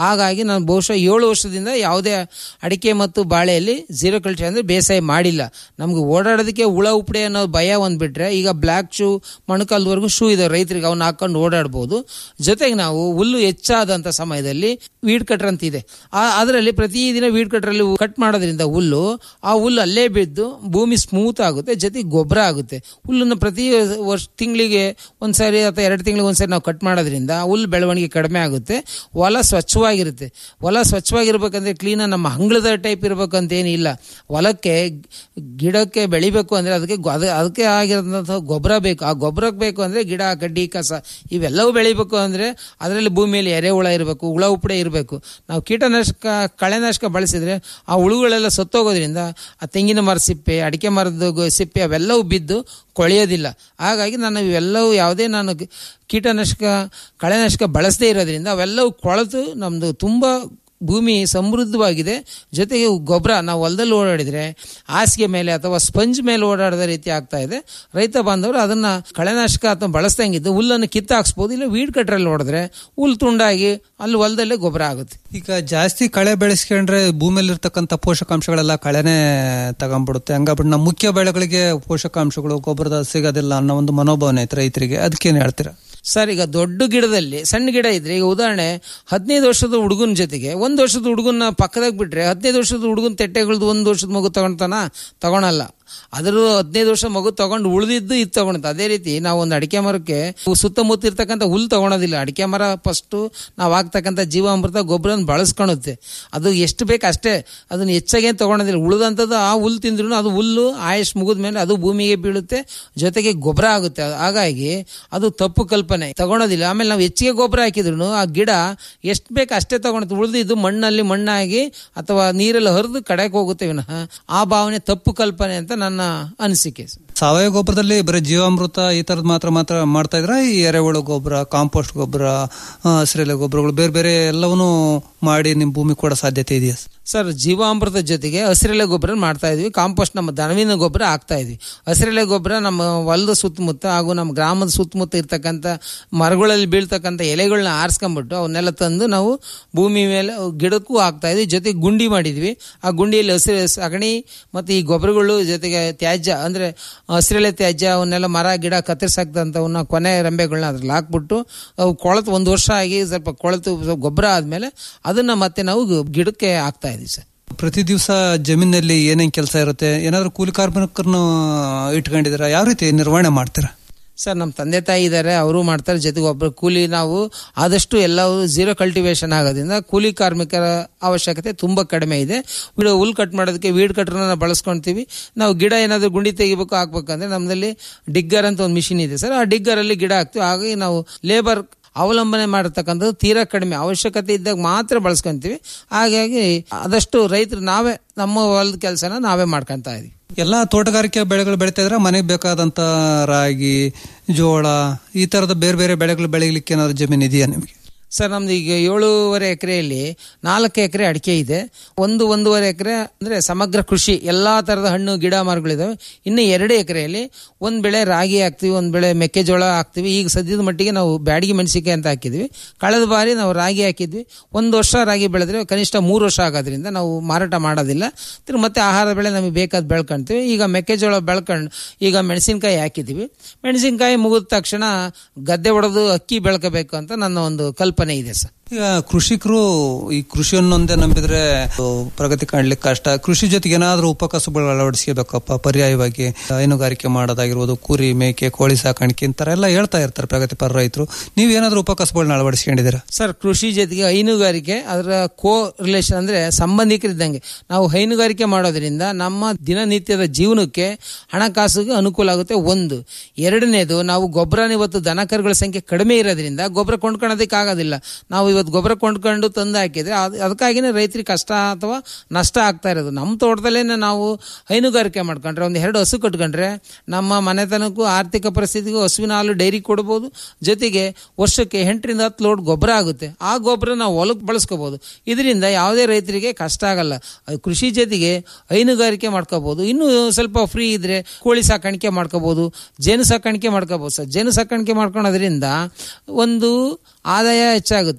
ಹಾಗಾಗಿ ನಾನು ಬಹುಶಃ ಏಳು ವರ್ಷದಿಂದ ಯಾವುದೇ ಅಡಿಕೆ ಮತ್ತು ಬಾಳೆಯಲ್ಲಿ ಜೀರೋ ಕಲ್ಚರ್ ಅಂದರೆ ಬೇಸಾಯ ಮಾಡಿಲ್ಲ ನಮ್ಗೆ ಓಡಾಡೋದಕ್ಕೆ ಹುಳ ಉಪ್ಪಡೆ ಅನ್ನೋ ಭಯ ಒಂದು ಬಿಟ್ರೆ ಈಗ ಬ್ಲ್ಯಾಕ್ ಶೂ ಮೊಣಕಾಲ್ವರೆಗೂ ಶೂ ಇದೆ ರೈತರಿಗೆ ಅವ್ನ ಹಾಕೊಂಡು ಓಡಾಡ್ಬೋದು ಜೊತೆಗೆ ನಾವು ಹುಲ್ಲು ಹೆಚ್ಚಾದಂಥ ಸಮಯದಲ್ಲಿ ವೀಡ್ ಕಟ್ರ್ ಅಂತ ಇದೆ ಅದರಲ್ಲಿ ಪ್ರತಿದಿನ ವೀಡ್ ಕಟ್ರಲ್ಲಿ ಕಟ್ ಮಾಡೋದ್ರಿಂದ ಹುಲ್ಲು ಆ ಹುಲ್ಲು ಅಲ್ಲೇ ಬಿದ್ದು ಭೂಮಿ ಸ್ಮೂತ್ ಆಗುತ್ತೆ ಜೊತೆಗೆ ಗೊಬ್ಬರ ಆಗುತ್ತೆ ಹುಲ್ಲನ್ನು ಪ್ರತಿ ವರ್ಷ ತಿಂಗಳಿಗೆ ಒಂದ್ಸರಿ ಅಥವಾ ಎರಡು ತಿಂಗಳಿಗೆ ಒಂದ್ಸರಿ ನಾವು ಕಟ್ ಮಾಡೋದ್ರಿಂದ ಹುಲ್ಲು ಬೆಳವಣಿಗೆ ಕಡಿಮೆ ಆಗುತ್ತೆ ಹೊಲ ಸ್ವಚ್ಛವಾಗಿರುತ್ತೆ ಹೊಲ ಸ್ವಚ್ಛವಾಗಿರ್ಬೇಕಂದ್ರೆ ಕ್ಲೀನಾಗಿ ನಮ್ಮ ಅಂಗಳದ ಟೈಪ್ ಇರಬೇಕು ಅಂತ ಏನಿಲ್ಲ ಹೊಲಕ್ಕೆ ಗಿಡಕ್ಕೆ ಬೆಳಿಬೇಕು ಅಂದರೆ ಅದಕ್ಕೆ ಗೊ- ಅದು ಅದಕ್ಕೆ ಆಗಿರೋಂಥ ಗೊಬ್ಬರ ಬೇಕು ಆ ಗೊಬ್ಬರಕ್ಕೆ ಬೇಕು ಅಂದರೆ ಗಿಡ ಕಡ್ಡಿ ಕಸ ಇವೆಲ್ಲವೂ ಬೆಳಿಬೇಕು ಅಂದರೆ ಅದರಲ್ಲಿ ಭೂಮಿಯಲ್ಲಿ ಎರೆಹುಳ ಇರಬೇಕು ಹುಳ ಉಪ್ಪಡೆ ಇರಬೇಕು ನಾವು ಕೀಟನಾಶಕ ಕಳೆನಾಶಕ ಬಳಸಿದ್ರೆ ಆ ಹುಳುಗಳೆಲ್ಲ ಸತ್ತೋಗೋದ್ರಿಂದ ಆ ತೆಂಗಿನ ಮರ ಸಿಪ್ಪೆ ಅಡಿಕೆ ಮರದ ಗೊ- ಸಿಪ್ಪೆ ಅವೆಲ್ಲವೂ ಬಿದ್ದು ಕೊಳೆಯೋದಿಲ್ಲ ಹಾಗಾಗಿ ನಾನು ಇವೆಲ್ಲವೂ ಯಾವುದೇ ನಾನು ಕೀಟನಾಶಕ ಕಳೆನಾಶಕ ಬಳಸದೇ ಇರೋದ್ರಿಂದ ಅವೆಲ್ಲವೂ ಕೊಳೆತು ನಮ್ಮದು ತುಂಬ ಭೂಮಿ ಸಮೃದ್ಧವಾಗಿದೆ ಜೊತೆಗೆ ಗೊಬ್ಬರ ನಾವು ಹೊಲದಲ್ಲಿ ಓಡಾಡಿದರೆ ಹಾಸಿಗೆ ಮೇಲೆ ಅಥವಾ ಸ್ಪಂಜ್ ಮೇಲೆ ಓಡಾಡದ ರೀತಿ ಆಗ್ತಾ ಇದೆ ರೈತ ಬಾಂಧವರು ಅದನ್ನ ಕಳೆನಾಶಕ ಅಥವಾ ಬಳಸ್ದಂಗಿದ್ದು ಹುಲ್ಲನ್ನು ಕಿತ್ತಾಕ್ಸ್ಬೋದು ಇಲ್ಲ ವೀಡ್ ಕಟ್ರಲ್ಲಿ ಹೊಡೆದ್ರೆ ಹುಲ್ಲು ತುಂಡಾಗಿ ಅಲ್ಲಿ ಹೊಲದಲ್ಲೇ ಗೊಬ್ಬರ ಆಗುತ್ತೆ ಈಗ ಜಾಸ್ತಿ ಕಳೆ ಬೆಳೆಸ್ಕೊಂಡ್ರೆ ಭೂಮಿಯಲ್ಲಿ ಇರ್ತಕ್ಕಂಥ ಪೋಷಕಾಂಶಗಳೆಲ್ಲ ಕಳೆನೇ ತಗೊಂಡ್ಬಿಡುತ್ತೆ ಹಂಗಾಗ್ಬಿಟ್ಟು ನಮ್ಮ ಮುಖ್ಯ ಬೆಳೆಗಳಿಗೆ ಪೋಷಕಾಂಶಗಳು ಗೊಬ್ಬರದ ಸಿಗೋದಿಲ್ಲ ಅನ್ನೋ ಒಂದು ಮನೋಭಾವನೆ ಐತೆ ರೈತರಿಗೆ ಅದಕ್ಕೇನು ಹೇಳ್ತೀರಾ ಸರ್ ಈಗ ದೊಡ್ಡ ಗಿಡದಲ್ಲಿ ಸಣ್ಣ ಗಿಡ ಇದ್ರೆ ಈಗ ಉದಾಹರಣೆ ಹದಿನೈದು ವರ್ಷದ ಹುಡುಗನ ಜೊತೆಗೆ ಒಂದು ವರ್ಷದ ಹುಡುಗನ ಪಕ್ಕದಾಗ ಬಿಟ್ರೆ ಹದಿನೈದು ವರ್ಷದ ಹುಡುಗನ ತೆಟ್ಟೆಗಳ್ದು ಒಂದು ವರ್ಷದ ಮಗು ತಗೊಳ್ತಾನ ತಗೊಳಲ್ಲ ಅದ್ರ ಹದಿನೈದು ವರ್ಷ ಮಗು ತಗೊಂಡು ಉಳಿದಿದ್ದು ಇದು ತಗೊಳುತ್ತೆ ಅದೇ ರೀತಿ ನಾವು ಒಂದು ಅಡಿಕೆ ಮರಕ್ಕೆ ಸುತ್ತಮುತ್ತ ಇರ್ತಕ್ಕಂಥ ಹುಲ್ಲು ತಗೊಳೋದಿಲ್ಲ ಅಡಿಕೆ ಮರ ಫಸ್ಟು ನಾವು ಹಾಕ್ತಕ್ಕಂಥ ಜೀವಾಮೃತ ಗೊಬ್ಬರನ ಬಳಸ್ಕೊಳುತ್ತೆ ಅದು ಎಷ್ಟು ಬೇಕು ಅಷ್ಟೇ ಅದನ್ನ ಹೆಚ್ಚಾಗಿ ಏನ್ ತಗೊಳೋದಿಲ್ಲ ಉಳಿದಂಥದ್ದು ಆ ಹುಲ್ಲು ತಿಂದ್ರು ಅದು ಹುಲ್ಲು ಆಯುಷ್ ಮುಗಿದ ಮೇಲೆ ಅದು ಭೂಮಿಗೆ ಬೀಳುತ್ತೆ ಜೊತೆಗೆ ಗೊಬ್ಬರ ಆಗುತ್ತೆ ಹಾಗಾಗಿ ಅದು ತಪ್ಪು ಕಲ್ಪನೆ ತಗೊಳೋದಿಲ್ಲ ಆಮೇಲೆ ನಾವು ಹೆಚ್ಚಿಗೆ ಗೊಬ್ಬರ ಹಾಕಿದ್ರು ಆ ಗಿಡ ಎಷ್ಟು ಬೇಕು ಅಷ್ಟೇ ತಗೊಳುತ್ತೆ ಉಳಿದಿದ್ದು ಮಣ್ಣಲ್ಲಿ ಮಣ್ಣಾಗಿ ಅಥವಾ ನೀರಲ್ಲಿ ಹರಿದು ಕಡೆಗೆ ಹೋಗುತ್ತೆ ವಿನಃ ಆ ಭಾವನೆ ತಪ್ಪು ಕಲ್ಪನೆ ಅಂತ ನನ್ನ ಅನಿಸಿಕೆ ಸಾವಯವ ಗೊಬ್ಬರದಲ್ಲಿ ಬರೀ ಜೀವಾಮೃತ ಈ ತರದ್ ಮಾತ್ರ ಮಾತ್ರ ಮಾಡ್ತಾ ಇದ್ರ ಈ ಎರೆಹುಳು ಗೊಬ್ಬರ ಕಾಂಪೋಸ್ಟ್ ಗೊಬ್ಬರ ಹಸಿರೆಲೆ ಗೊಬ್ಬರಗಳು ಬೇರೆ ಬೇರೆ ಎಲ್ಲವನ್ನೂ ಮಾಡಿ ನಿಮ್ ಭೂಮಿ ಕೊಡೋ ಸಾಧ್ಯತೆ ಇದೆಯಾ ಸರ್ ಜೀವಾಮೃತ ಜೊತೆಗೆ ಹಸಿರೆಲೆ ಗೊಬ್ಬರ ಮಾಡ್ತಾ ಇದೀವಿ ಕಾಂಪೋಸ್ಟ್ ನಮ್ಮ ದನವಿನ ಗೊಬ್ಬರ ಹಾಕ್ತಾ ಇದೀವಿ ಹಸಿರೆಲೆ ಗೊಬ್ಬರ ನಮ್ಮ ಹೊಲದ ಸುತ್ತಮುತ್ತ ಹಾಗೂ ನಮ್ಮ ಗ್ರಾಮದ ಸುತ್ತಮುತ್ತ ಇರ್ತಕ್ಕಂಥ ಮರಗಳಲ್ಲಿ ಬೀಳ್ತಕ್ಕಂಥ ಎಲೆಗಳನ್ನ ಆರಿಸ್ಕೊಂಡ್ಬಿಟ್ಟು ಅವನ್ನೆಲ್ಲ ತಂದು ನಾವು ಭೂಮಿ ಮೇಲೆ ಗಿಡಕ್ಕೂ ಹಾಕ್ತಾ ಇದೀವಿ ಜೊತೆಗೆ ಗುಂಡಿ ಮಾಡಿದ್ವಿ ಆ ಗುಂಡಿಯಲ್ಲಿ ಹಸಿರು ಸಗಣಿ ಮತ್ತು ಈ ಗೊಬ್ಬರಗಳು ಜೊತೆಗೆ ತ್ಯಾಜ್ಯ ಅಂದ್ರೆ ಹಸಿರೆಲೆ ತ್ಯಾಜ್ಯ ಅವನ್ನೆಲ್ಲ ಮರ ಗಿಡ ಕತ್ತರಿಸಾಕ್ತಂಥವನ್ನ ಕೊನೆ ರೆಂಬೆಗಳನ್ನ ಅದ್ರಲ್ಲಿ ಹಾಕ್ಬಿಟ್ಟು ಅವು ಕೊಳೆತು ಒಂದು ವರ್ಷ ಆಗಿ ಸ್ವಲ್ಪ ಕೊಳೆತು ಸ್ವಲ್ಪ ಗೊಬ್ಬರ ಆದ್ಮೇಲೆ ಅದನ್ನ ಮತ್ತೆ ನಾವು ಗಿಡಕ್ಕೆ ಹಾಕ್ತಾ ಇದೀವಿ ಸರ್ ಪ್ರತಿ ದಿವಸ ಜಮೀನಲ್ಲಿ ಏನೇನ್ ಕೆಲಸ ಇರುತ್ತೆ ಏನಾದ್ರು ಕೂಲಿ ಕಾರ್ಮಿಕರನ್ನು ಇಟ್ಕೊಂಡಿದ್ದೀರಾ ಯಾವ ರೀತಿ ನಿರ್ವಹಣೆ ಮಾಡ್ತೀರಾ ಸರ್ ನಮ್ಮ ತಂದೆ ತಾಯಿ ಇದ್ದಾರೆ ಅವರು ಮಾಡ್ತಾರೆ ಜೊತೆಗೆ ಒಬ್ಬರು ಕೂಲಿ ನಾವು ಆದಷ್ಟು ಎಲ್ಲವೂ ಝೀರೋ ಕಲ್ಟಿವೇಶನ್ ಆಗೋದ್ರಿಂದ ಕೂಲಿ ಕಾರ್ಮಿಕರ ಅವಶ್ಯಕತೆ ತುಂಬ ಕಡಿಮೆ ಇದೆ ಗಿಡ ಹುಲ್ ಕಟ್ ಮಾಡೋದಕ್ಕೆ ವೀಡ್ ಕಟ್ರನ್ನ ಬಳಸ್ಕೊಳ್ತೀವಿ ನಾವು ಗಿಡ ಏನಾದರೂ ಗುಂಡಿ ತೆಗಿಬೇಕು ಹಾಕ್ಬೇಕಂದ್ರೆ ನಮ್ಮಲ್ಲಿ ಡಿಗ್ಗರ್ ಅಂತ ಒಂದು ಮಿಷಿನ್ ಇದೆ ಸರ್ ಆ ಡಿಗ್ಗರಲ್ಲಿ ಗಿಡ ಹಾಕ್ತೀವಿ ಹಾಗಾಗಿ ನಾವು ಲೇಬರ್ ಅವಲಂಬನೆ ಮಾಡತಕ್ಕಂಥದ್ದು ತೀರಾ ಕಡಿಮೆ ಅವಶ್ಯಕತೆ ಇದ್ದಾಗ ಮಾತ್ರ ಬಳಸ್ಕೊಂತೀವಿ ಹಾಗಾಗಿ ಆದಷ್ಟು ರೈತರು ನಾವೇ ನಮ್ಮ ಹೊಲದ ಕೆಲಸನ ನಾವೇ ಮಾಡ್ಕೊಂತ ಇದೀವಿ ಎಲ್ಲಾ ತೋಟಗಾರಿಕೆ ಬೆಳೆಗಳು ಬೆಳಿತಾ ಇದ್ರೆ ಮನೆಗೆ ಬೇಕಾದಂತ ರಾಗಿ ಜೋಳ ಈ ತರದ ಬೇರೆ ಬೇರೆ ಬೆಳೆಗಳು ಬೆಳಿಲಿಕ್ಕೆ ಏನಾದ್ರು ಜಮೀನು ಇದೆಯಾ ನಿಮಗೆ ಸರ್ ನಮ್ದು ಈಗ ಏಳೂವರೆ ಎಕರೆಯಲ್ಲಿ ನಾಲ್ಕು ಎಕರೆ ಅಡಿಕೆ ಇದೆ ಒಂದು ಒಂದೂವರೆ ಎಕರೆ ಅಂದ್ರೆ ಸಮಗ್ರ ಕೃಷಿ ಎಲ್ಲಾ ತರದ ಹಣ್ಣು ಗಿಡ ಮರಗಳಿದಾವೆ ಇನ್ನು ಎರಡು ಎಕರೆಯಲ್ಲಿ ಒಂದ್ ಬೆಳೆ ರಾಗಿ ಹಾಕ್ತಿವಿ ಒಂದ್ ಬೆಳೆ ಮೆಕ್ಕೆಜೋಳ ಹಾಕ್ತಿವಿ ಈಗ ಸದ್ಯದ ಮಟ್ಟಿಗೆ ನಾವು ಬ್ಯಾಡಿಗೆ ಮೆಣಸಿಕಾಯಿ ಅಂತ ಹಾಕಿದ್ವಿ ಕಳೆದ ಬಾರಿ ನಾವು ರಾಗಿ ಹಾಕಿದ್ವಿ ಒಂದು ವರ್ಷ ರಾಗಿ ಬೆಳೆದ್ರೆ ಕನಿಷ್ಠ ಮೂರು ವರ್ಷ ಆಗೋದ್ರಿಂದ ನಾವು ಮಾರಾಟ ಮಾಡೋದಿಲ್ಲ ತಿರ್ಗಿ ಮತ್ತೆ ಆಹಾರ ಬೆಳೆ ನಮಗೆ ಬೇಕಾದ್ ಬೆಳ್ಕೊಂತೀವಿ ಈಗ ಮೆಕ್ಕೆಜೋಳ ಬೆಳ್ಕೊಂಡು ಈಗ ಮೆಣಸಿನಕಾಯಿ ಹಾಕಿದ್ವಿ ಮೆಣಸಿನಕಾಯಿ ಮುಗಿದ ತಕ್ಷಣ ಗದ್ದೆ ಹೊಡೆದು ಅಕ್ಕಿ ಬೆಳ್ಕೋಬೇಕು ಅಂತ ನನ್ನ ಒಂದು ಕಲ್ಪನೆ ಇದೆ ಸರ್ ಈಗ ಕೃಷಿಕರು ಈ ಕೃಷಿಯನ್ನೊಂದೇ ನಂಬಿದ್ರೆ ಅದು ಪ್ರಗತಿ ಕಾಣ್ಲಿಕ್ಕೆ ಕಷ್ಟ ಕೃಷಿ ಜೊತೆಗೆ ಏನಾದ್ರೂ ಉಪಕಸುಗಳು ಅಳವಡಿಸ್ಕೋಬೇಕಪ್ಪ ಪರ್ಯಾಯವಾಗಿ ಹೈನುಗಾರಿಕೆ ಮಾಡೋದಾಗಿರ್ಬೋದು ಕುರಿ ಮೇಕೆ ಕೋಳಿ ಸಾಕಾಣಿಕೆ ಇಂತರ ಎಲ್ಲ ಹೇಳ್ತಾ ಇರ್ತಾರೆ ಪ್ರಗತಿಪರ ರೈತರು ನೀವ್ ಏನಾದ್ರೂ ಉಪಕಸುಗಳನ್ನ ಅಳವಡಿಸ್ಕೊಂಡಿದ್ದೀರಾ ಸರ್ ಕೃಷಿ ಜೊತೆಗೆ ಹೈನುಗಾರಿಕೆ ಅದರ ಕೋ ರಿಲೇಷನ್ ಅಂದ್ರೆ ಸಂಬಂಧಿಕರಿದ್ದಂಗೆ ನಾವು ಹೈನುಗಾರಿಕೆ ಮಾಡೋದ್ರಿಂದ ನಮ್ಮ ದಿನನಿತ್ಯದ ಜೀವನಕ್ಕೆ ಹಣಕಾಸಿಗೆ ಅನುಕೂಲ ಆಗುತ್ತೆ ಒಂದು ಎರಡನೇದು ನಾವು ಗೊಬ್ಬರನ ಇವತ್ತು ದನ ಕರುಗಳ ಸಂಖ್ಯೆ ಕಡಿಮೆ ಇರೋದ್ರಿಂದ ಗೊಬ್ಬರ ಕೊಂಡ್ಕೊಳ್ಳೋದಕ್ಕೆ ಆಗೋದಿಲ್ಲ ನಾವು ಇವತ್ತು ಗೊಬ್ಬರ ಕೊಂಡ್ಕೊಂಡು ತಂದು ಹಾಕಿದ್ರೆ ಅದು ಅದಕ್ಕಾಗಿನೇ ರೈತರಿಗೆ ಕಷ್ಟ ಅಥವಾ ನಷ್ಟ ಆಗ್ತಾ ಇರೋದು ನಮ್ಮ ತೋಟದಲ್ಲೇನೆ ನಾವು ಹೈನುಗಾರಿಕೆ ಮಾಡ್ಕೊಂಡ್ರೆ ಒಂದು ಎರಡು ಹಸು ಕಟ್ಕೊಂಡ್ರೆ ನಮ್ಮ ಮನೆತನಕ್ಕೂ ಆರ್ಥಿಕ ಪರಿಸ್ಥಿತಿಗೂ ಹಸುವಿನ ಹಾಲು ಡೈರಿ ಕೊಡ್ಬೋದು ಜೊತೆಗೆ ವರ್ಷಕ್ಕೆ ಎಂಟರಿಂದ ಹತ್ತು ಲೋಡ್ ಗೊಬ್ಬರ ಆಗುತ್ತೆ ಆ ಗೊಬ್ಬರ ನಾವು ಹೊಲಕ್ಕೆ ಬಳಸ್ಕೋಬಹುದು ಇದರಿಂದ ಯಾವುದೇ ರೈತರಿಗೆ ಕಷ್ಟ ಆಗಲ್ಲ ಅದು ಕೃಷಿ ಜೊತೆಗೆ ಹೈನುಗಾರಿಕೆ ಮಾಡ್ಕೋಬಹುದು ಇನ್ನು ಸ್ವಲ್ಪ ಫ್ರೀ ಇದ್ರೆ ಕೋಳಿ ಸಾಕಾಣಿಕೆ ಮಾಡ್ಕೋಬಹುದು ಜೇನು ಸಾಕಾಣಿಕೆ ಮಾಡ್ಕೋಬಹುದು ಸರ್ ಜೇನು ಸಾಕಾಣಿಕೆ ಮಾಡ್ಕೊಳೋದ್ರಿಂದ ಒಂದು ಆದಾಯ ಹೆಚ್ಚಾಗುತ್ತೆ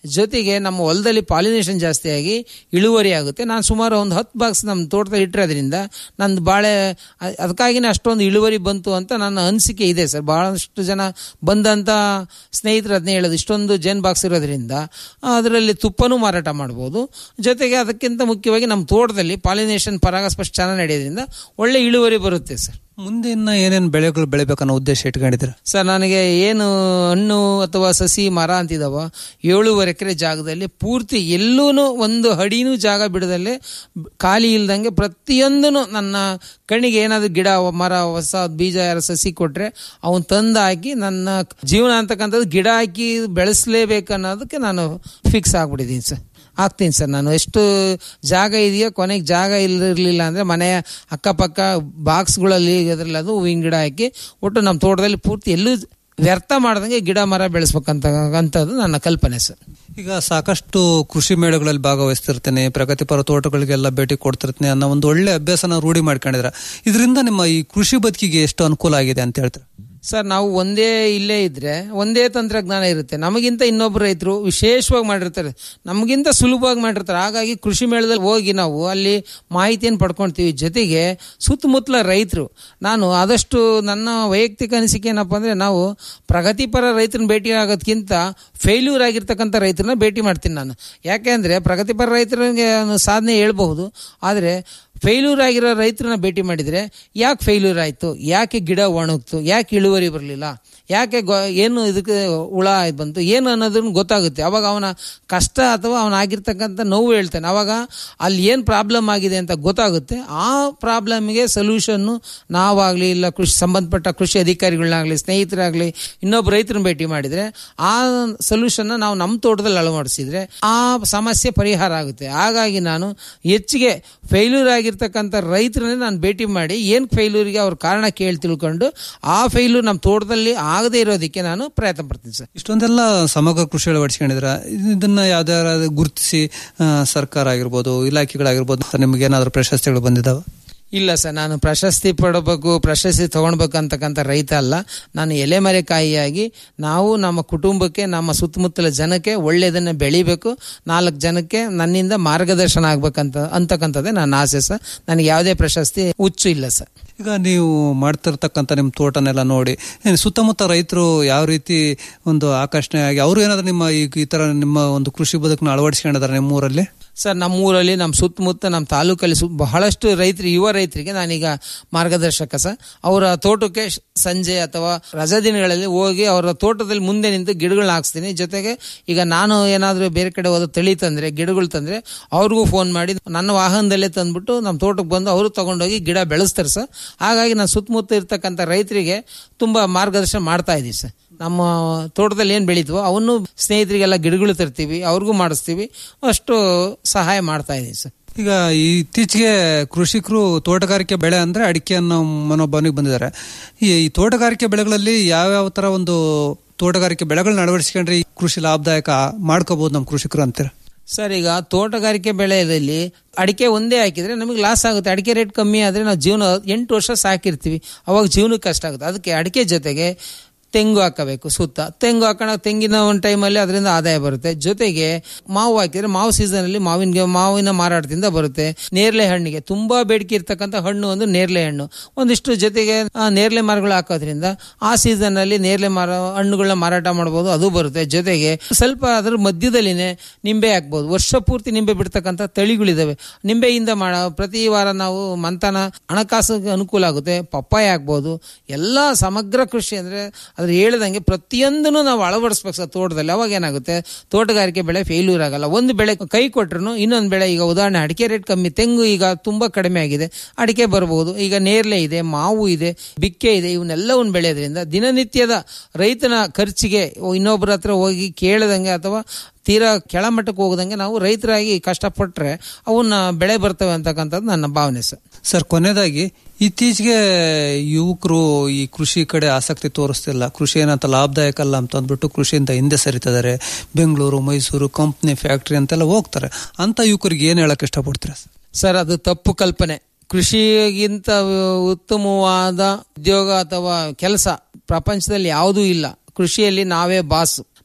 ಜೊತೆಗೆ ನಮ್ಮ ಹೊಲದಲ್ಲಿ ಪಾಲಿನೇಷನ್ ಜಾಸ್ತಿ ಆಗಿ ಇಳುವರಿ ಆಗುತ್ತೆ ನಾನು ಸುಮಾರು ಒಂದು ಹತ್ತು ಬಾಕ್ಸ್ ನಮ್ಮ ತೋಟದಲ್ಲಿ ಇಟ್ಟಿರೋದ್ರಿಂದ ನಂದು ಬಾಳೆ ಅ- ಅದಕ್ಕಾಗಿನೇ ಅಷ್ಟೊಂದು ಇಳುವರಿ ಬಂತು ಅಂತ ನನ್ನ ಅನಿಸಿಕೆ ಇದೆ ಸರ್ ಬಹಳಷ್ಟು ಜನ ಬಂದಂಥ ಸ್ನೇಹಿತರು ಅದನ್ನೇ ಹೇಳೋದು ಇಷ್ಟೊಂದು ಜೇನ್ ಬಾಕ್ಸ್ ಇರೋದ್ರಿಂದ ಅದರಲ್ಲಿ ತುಪ್ಪನೂ ಮಾರಾಟ ಮಾಡ್ಬೋದು ಜೊತೆಗೆ ಅದಕ್ಕಿಂತ ಮುಖ್ಯವಾಗಿ ನಮ್ಮ ತೋಟದಲ್ಲಿ ಪಾಲಿನೇಷನ್ ಪರಾಗಸ್ಪರ್ಶ ಚೆನ್ನಾಗಿ ನಡೆಯೋದ್ರಿಂದ ಒಳ್ಳೆ ಇಳುವರಿ ಬರುತ್ತೆ ಸರ್ ಮುಂದೆ ಇನ್ನ ಏನೇನು ಬೆಳೆಗಳು ಬೆಳಿಬೇಕನ್ನೋ ಉದ್ದೇಶ ಇಟ್ಕೊಂಡಿದ್ದೀರಾ ಸರ್ ನನಗೆ ಏನು ಹಣ್ಣು ಅಥವಾ ಸಸಿ ಮರ ಅಂತಿದಾವ ಏಳೂವರೆ ಎಕರೆ ಜಾಗದಲ್ಲಿ ಪೂರ್ತಿ ಎಲ್ಲೂ ಒಂದು ಅಡಿನೂ ಜಾಗ ಬಿಡದಲ್ಲೇ ಖಾಲಿ ಇಲ್ದಂಗೆ ಪ್ರತಿಯೊಂದೂ ನನ್ನ ಕಣ್ಣಿಗೆ ಏನಾದ್ರು ಗಿಡ ಮರ ಹೊಸ ಬೀಜ ಯಾರು ಸಸಿ ಕೊಟ್ರೆ ಅವನ್ ತಂದು ಹಾಕಿ ನನ್ನ ಜೀವನ ಅಂತಕ್ಕಂಥದ್ದು ಗಿಡ ಹಾಕಿ ಬೆಳೆಸಲೇಬೇಕು ಅನ್ನೋದಕ್ಕೆ ನಾನು ಫಿಕ್ಸ್ ಆಗ್ಬಿಟ್ಟಿದ್ದೀನಿ ಸರ್ ಆಗ್ತೀನಿ ಸರ್ ನಾನು ಎಷ್ಟು ಜಾಗ ಇದೆಯೋ ಕೊನೆಗೆ ಜಾಗ ಇಲ್ಲಿರಲಿಲ್ಲ ಅಂದರೆ ಮನೆಯ ಅಕ್ಕಪಕ್ಕ ಬಾಕ್ಸ್ಗಳಲ್ಲಿ ಅದರಲ್ಲಿ ಅದು ಹೂವಿನ ಗಿಡ ಹಾಕಿ ಒಟ್ಟು ನಮ್ಮ ತೋಟದಲ್ಲಿ ಪೂರ್ತಿ ಎಲ್ಲೂ ವ್ಯರ್ಥ ಮಾಡ್ದಂಗೆ ಗಿಡ ಮರ ಬೆಳೆಸ್ಬೇಕಂತ ಅಂಥದ್ದು ನನ್ನ ಕಲ್ಪನೆ ಸರ್ ಈಗ ಸಾಕಷ್ಟು ಕೃಷಿ ಮೇಳಗಳಲ್ಲಿ ಭಾಗವಹಿಸ್ತಿರ್ತೇನೆ ಪ್ರಗತಿಪರ ತೋಟಗಳಿಗೆಲ್ಲ ಭೇಟಿ ಕೊಡ್ತಿರ್ತೀನಿ ಅನ್ನೋ ಒಂದು ಒಳ್ಳೆ ಅಭ್ಯಾಸನ ರೂಢಿ ಮಾಡ್ಕೊಂಡಿದ್ರ ಇದರಿಂದ ನಿಮ್ಮ ಈ ಕೃಷಿ ಬದುಕಿಗೆ ಎಷ್ಟು ಅನುಕೂಲ ಆಗಿದೆ ಅಂತ ಹೇಳ್ತಾರೆ ಸರ್ ನಾವು ಒಂದೇ ಇಲ್ಲೇ ಇದ್ರೆ ಒಂದೇ ತಂತ್ರಜ್ಞಾನ ಇರುತ್ತೆ ನಮಗಿಂತ ಇನ್ನೊಬ್ಬರು ರೈತರು ವಿಶೇಷವಾಗಿ ಮಾಡಿರ್ತಾರೆ ನಮಗಿಂತ ಸುಲಭವಾಗಿ ಮಾಡಿರ್ತಾರೆ ಹಾಗಾಗಿ ಕೃಷಿ ಮೇಳದಲ್ಲಿ ಹೋಗಿ ನಾವು ಅಲ್ಲಿ ಮಾಹಿತಿಯನ್ನು ಪಡ್ಕೊಳ್ತೀವಿ ಜೊತೆಗೆ ಸುತ್ತಮುತ್ತಲ ರೈತರು ನಾನು ಆದಷ್ಟು ನನ್ನ ವೈಯಕ್ತಿಕ ಅನಿಸಿಕೆ ಏನಪ್ಪ ಅಂದರೆ ನಾವು ಪ್ರಗತಿಪರ ರೈತರನ್ನ ಭೇಟಿ ಆಗೋದಕ್ಕಿಂತ ಫೇಲ್ಯೂರ್ ಆಗಿರ್ತಕ್ಕಂಥ ರೈತರನ್ನ ಭೇಟಿ ಮಾಡ್ತೀನಿ ನಾನು ಯಾಕೆ ಅಂದರೆ ಪ್ರಗತಿಪರ ರೈತರಿಗೆ ಸಾಧನೆ ಹೇಳ್ಬಹುದು ಆದರೆ ಫೇಲ್ಯೂರ್ ಆಗಿರೋ ರೈತರನ್ನ ಭೇಟಿ ಮಾಡಿದರೆ ಯಾಕೆ ಫೇಲ್ಯೂರ್ ಆಯಿತು ಯಾಕೆ ಗಿಡ ಒಣಗ್ತು ಯಾಕೆ ಇಳುವರಿ ಬರಲಿಲ್ಲ ಯಾಕೆ ಗೊ ಏನು ಇದಕ್ಕೆ ಹುಳ ಆಯ್ತು ಬಂತು ಏನು ಅನ್ನೋದನ್ನು ಗೊತ್ತಾಗುತ್ತೆ ಅವಾಗ ಅವನ ಕಷ್ಟ ಅಥವಾ ಅವನ ಆಗಿರ್ತಕ್ಕಂಥ ನೋವು ಹೇಳ್ತಾನೆ ಅವಾಗ ಅಲ್ಲಿ ಏನು ಪ್ರಾಬ್ಲಮ್ ಆಗಿದೆ ಅಂತ ಗೊತ್ತಾಗುತ್ತೆ ಆ ಪ್ರಾಬ್ಲಮ್ಗೆ ಸೊಲ್ಯೂಷನ್ನು ನಾವಾಗಲಿ ಇಲ್ಲ ಕೃಷಿ ಸಂಬಂಧಪಟ್ಟ ಕೃಷಿ ಅಧಿಕಾರಿಗಳನ್ನಾಗಲಿ ಸ್ನೇಹಿತರಾಗಲಿ ಇನ್ನೊಬ್ಬ ರೈತರನ್ನ ಭೇಟಿ ಮಾಡಿದರೆ ಆ ಸೊಲ್ಯೂಷನ್ನ ನಾವು ನಮ್ಮ ತೋಟದಲ್ಲಿ ಅಳವಡಿಸಿದ್ರೆ ಆ ಸಮಸ್ಯೆ ಪರಿಹಾರ ಆಗುತ್ತೆ ಹಾಗಾಗಿ ನಾನು ಹೆಚ್ಚಿಗೆ ಫೇಲ್ಯೂರ್ ಆಗಿರ್ತಕ್ಕಂಥ ರೈತರನ್ನೇ ನಾನು ಭೇಟಿ ಮಾಡಿ ಏನು ಫೇಲ್ಯೂರಿಗೆ ಅವ್ರ ಕಾರಣ ಕೇಳಿ ತಿಳ್ಕೊಂಡು ಆ ಫೇಲ್ಯೂರ್ ನಮ್ಮ ತೋಟದಲ್ಲಿ ಆಗದೇ ಇರೋದಕ್ಕೆ ನಾನು ಪ್ರಯತ್ನ ಪಡ್ತೀನಿ ಸರ್ ಇಷ್ಟೊಂದೆಲ್ಲ ಸಮಗ್ರ ಕೃಷಿ ಅಳವಡಿಸ್ಕೊಂಡಿದ್ರ ಇದನ್ನ ಯಾವ್ದಾರ ಗುರುತಿಸಿ ಸರ್ಕಾರ ಆಗಿರ್ಬೋದು ಇಲಾಖೆಗಳಾಗಿರ್ಬೋದು ನಿಮ್ಗೆ ಏನಾದ್ರು ಪ್ರಶಸ್ತಿಗಳು ಬಂದಿದಾವ ಇಲ್ಲ ಸರ್ ನಾನು ಪ್ರಶಸ್ತಿ ಪಡಬೇಕು ಪ್ರಶಸ್ತಿ ತಗೊಳ್ಬೇಕು ಅಂತಕ್ಕಂಥ ರೈತ ಅಲ್ಲ ನಾನು ಎಲೆಮರೆಕಾಯಿಯಾಗಿ ನಾವು ನಮ್ಮ ಕುಟುಂಬಕ್ಕೆ ನಮ್ಮ ಸುತ್ತಮುತ್ತಲ ಜನಕ್ಕೆ ಒಳ್ಳೆಯದನ್ನು ಬೆಳಿಬೇಕು ನಾಲ್ಕು ಜನಕ್ಕೆ ನನ್ನಿಂದ ಮಾರ್ಗದರ್ಶನ ಆಗ್ಬೇಕಂತ ಅಂತಕ್ಕಂಥದ್ದೇ ನನ್ನ ಆಸೆ ಸರ್ ನನಗೆ ಯಾವುದೇ ಪ್ರಶಸ್ತಿ ಹುಚ್ಚು ಇಲ್ಲ ಸರ್ ಈಗ ನೀವು ಮಾಡ್ತಿರ್ತಕ್ಕಂಥ ನಿಮ್ಮ ತೋಟನೆಲ್ಲ ನೋಡಿ ಏನ್ ಸುತ್ತಮುತ್ತ ರೈತರು ಯಾವ ರೀತಿ ಒಂದು ಆಕರ್ಷಣೆ ಆಗಿ ಅವರು ಏನಾದ್ರು ನಿಮ್ಮ ಈ ಈ ತರ ನಿಮ್ಮ ಒಂದು ಕೃಷಿ ಬದುಕನ್ನ ಅಳವಡಿಸ್ಕೊಂಡಿದ್ದಾರೆ ನಿಮ್ಮ ಊರಲ್ಲಿ ಸರ್ ನಮ್ಮ ಊರಲ್ಲಿ ನಮ್ಮ ಸುತ್ತಮುತ್ತ ನಮ್ಮ ತಾಲೂಕಲ್ಲಿ ಸು ಬಹಳಷ್ಟು ರೈತರು ಯುವ ರೈತರಿಗೆ ನಾನೀಗ ಮಾರ್ಗದರ್ಶಕ ಸರ್ ಅವರ ತೋಟಕ್ಕೆ ಶ- ಸಂಜೆ ಅಥವಾ ರಜಾ ದಿನಗಳಲ್ಲಿ ಹೋಗಿ ಅವರ ತೋಟದಲ್ಲಿ ಮುಂದೆ ನಿಂತು ಗಿಡಗಳನ್ನ ಹಾಕ್ಸ್ತೀನಿ ಜೊತೆಗೆ ಈಗ ನಾನು ಏನಾದರೂ ಬೇರೆ ಕಡೆ ಹೋದ ತಳಿ ತಂದ್ರೆ ಗಿಡಗಳು ತಂದ್ರೆ ಅವ್ರಿಗೂ ಫೋನ್ ಮಾಡಿ ನನ್ನ ವಾಹನದಲ್ಲೇ ತಂದ್ಬಿಟ್ಟು ನಮ್ಮ ತೋಟಕ್ಕೆ ಬಂದು ಅವರು ತಗೊಂಡೋಗಿ ಗಿಡ ಬೆಳೆಸ್ತಾರೆ ಸರ್ ಹಾಗಾಗಿ ನಾನು ಸುತ್ತಮುತ್ತ ಇರ್ತಕ್ಕಂಥ ರೈತರಿಗೆ ತುಂಬ ಮಾರ್ಗದರ್ಶನ ಮಾಡ್ತಾ ಇದ್ದೀವಿ ಸರ್ ನಮ್ಮ ತೋಟದಲ್ಲಿ ಏನು ಬೆಳೀತೀವೋ ಅವನ್ನು ಸ್ನೇಹಿತರಿಗೆಲ್ಲ ಗಿಡಗಳು ತರ್ತೀವಿ ಅವ್ರಿಗೂ ಮಾಡಿಸ್ತೀವಿ ಅಷ್ಟು ಸಹಾಯ ಮಾಡ್ತಾ ಇದ್ದೀವಿ ಸರ್ ಈಗ ಇತ್ತೀಚೆಗೆ ಕೃಷಿಕರು ತೋಟಗಾರಿಕೆ ಬೆಳೆ ಅಂದ್ರೆ ಅಡಿಕೆ ಅನ್ನೋ ಮನೋಭಾವನೆಗೆ ಬಂದಿದ್ದಾರೆ ಈ ಈ ತೋಟಗಾರಿಕೆ ಬೆಳೆಗಳಲ್ಲಿ ಯಾವ್ಯಾವ ತರ ಒಂದು ತೋಟಗಾರಿಕೆ ಬೆಳೆಗಳನ್ನ ಅಳವಡಿಸ್ಕೊಂಡ್ರೆ ಈ ಕೃಷಿ ಲಾಭದಾಯಕ ಮಾಡ್ಕೋಬಹುದು ನಮ್ಮ ಕೃಷಿಕರು ಅಂತೀರ ಸರ್ ಈಗ ತೋಟಗಾರಿಕೆ ಬೆಳೆಯಲ್ಲಿ ಅಡಿಕೆ ಒಂದೇ ಹಾಕಿದ್ರೆ ನಮಗೆ ಲಾಸ್ ಆಗುತ್ತೆ ಅಡಿಕೆ ರೇಟ್ ಕಮ್ಮಿ ಆದರೆ ನಾವು ಜೀವನ ಎಂಟು ವರ್ಷ ಸಾಕಿರ್ತೀವಿ ಅವಾಗ ಜೀವನಕ್ಕೆ ಕಷ್ಟ ಆಗುತ್ತೆ ಅದಕ್ಕೆ ಅಡಿಕೆ ಜೊತೆಗೆ ತೆಂಗು ಹಾಕಬೇಕು ಸುತ್ತ ತೆಂಗು ಹಾಕೋಣ ತೆಂಗಿನ ಒಂದು ಟೈಮಲ್ಲಿ ಅದರಿಂದ ಆದಾಯ ಬರುತ್ತೆ ಜೊತೆಗೆ ಮಾವು ಹಾಕಿದ್ರೆ ಮಾವು ಸೀಸನಲ್ಲಿ ಮಾವಿನ ಮಾವಿನ ಮಾರಾಟದಿಂದ ಬರುತ್ತೆ ನೇರಳೆ ಹಣ್ಣಿಗೆ ತುಂಬಾ ಬೇಡಿಕೆ ಇರ್ತಕ್ಕಂಥ ಹಣ್ಣು ಒಂದು ನೇರಳೆ ಹಣ್ಣು ಒಂದಿಷ್ಟು ಜೊತೆಗೆ ಆ, ನೇರಳೆ ಮರಗಳು ಹಾಕೋದ್ರಿಂದ ಆ ಸೀಸನ್ ಅಲ್ಲಿ ನೇರಳೆ ಮರ ಹಣ್ಣುಗಳನ್ನ ಮಾರಾಟ ಮಾಡ್ಬೋದು ಅದು ಬರುತ್ತೆ ಜೊತೆಗೆ ಸ್ವಲ್ಪ ಅದರ ಮಧ್ಯದಲ್ಲಿನೇ ನಿಂಬೆ ಹಾಕ್ಬೋದು ವರ್ಷ ಪೂರ್ತಿ ನಿಂಬೆ ಬಿಡ್ತಕ್ಕಂಥ ತಳಿಗಳಿದಾವೆ ನಿಂಬೆಯಿಂದ ಮಾಡ ಪ್ರತಿ ವಾರ ನಾವು ಮಂತನ ಹಣಕಾಸಿಗೆ ಅನುಕೂಲ ಆಗುತ್ತೆ ಪಪ್ಪಾಯ ಹಾಕ್ಬೋದು ಎಲ್ಲ ಸಮಗ್ರ ಕೃಷಿ ಅಂದ್ರೆ ಅದ್ರ ಹೇಳ್ದಂಗೆ ಪ್ರತಿಯೊಂದನ್ನು ನಾವು ಅಳವಡಿಸ್ಬೇಕು ಸರ್ ತೋಟದಲ್ಲಿ ಅವಾಗ ಏನಾಗುತ್ತೆ ತೋಟಗಾರಿಕೆ ಬೆಳೆ ಫೇಲ್ಯೂರ್ ಆಗಲ್ಲ ಒಂದು ಬೆಳೆ ಕೈ ಕೊಟ್ರು ಇನ್ನೊಂದು ಬೆಳೆ ಈಗ ಉದಾಹರಣೆ ಅಡಿಕೆ ರೇಟ್ ಕಮ್ಮಿ ತೆಂಗು ಈಗ ತುಂಬಾ ಕಡಿಮೆ ಆಗಿದೆ ಅಡಿಕೆ ಬರಬಹುದು ಈಗ ನೇರಳೆ ಇದೆ ಮಾವು ಇದೆ ಬಿಕ್ಕೆ ಇದೆ ಇವನ್ನೆಲ್ಲವನ್ನು ಬೆಳೆಯೋದ್ರಿಂದ ದಿನನಿತ್ಯದ ರೈತನ ಖರ್ಚಿಗೆ ಇನ್ನೊಬ್ಬರ ಹತ್ರ ಹೋಗಿ ಕೇಳದಂಗೆ ಅಥವಾ ತೀರಾ ಕೆಳಮಟ್ಟಕ್ಕೆ ಹೋಗದಂಗೆ ನಾವು ರೈತರಾಗಿ ಕಷ್ಟಪಟ್ಟರೆ ಅವನ್ನ ಬೆಳೆ ಬರ್ತವೆ ಅಂತಕ್ಕಂಥದ್ದು ನನ್ನ ಭಾವನೆ ಸರ್ ಸರ್ ಕೊನೆಯದಾಗಿ ಇತ್ತೀಚೆಗೆ ಯುವಕರು ಈ ಕೃಷಿ ಕಡೆ ಆಸಕ್ತಿ ತೋರಿಸ್ತಿಲ್ಲ ಕೃಷಿ ಏನಂತ ಲಾಭದಾಯಕ ಅಲ್ಲ ಅಂತ ಅಂದ್ಬಿಟ್ಟು ಕೃಷಿಯಿಂದ ಹಿಂದೆ ಸರಿತಿದ್ದಾರೆ ಬೆಂಗಳೂರು ಮೈಸೂರು ಕಂಪ್ನಿ ಫ್ಯಾಕ್ಟ್ರಿ ಅಂತೆಲ್ಲ ಹೋಗ್ತಾರೆ ಅಂತ ಯುವಕರಿಗೆ ಏನ್ ಹೇಳಕ್ ಇಷ್ಟಪಡ್ತೀರಾ ಸರ್? ಸರ್ ಅದು ತಪ್ಪು ಕಲ್ಪನೆ ಕೃಷಿಗಿಂತ ಉತ್ತಮವಾದ ಉದ್ಯೋಗ ಅಥವಾ ಕೆಲಸ ಪ್ರಪಂಚದಲ್ಲಿ ಯಾವುದೂ ಇಲ್ಲ ಕೃಷಿಯಲ್ಲಿ ನಾವೇ ಬಾಸು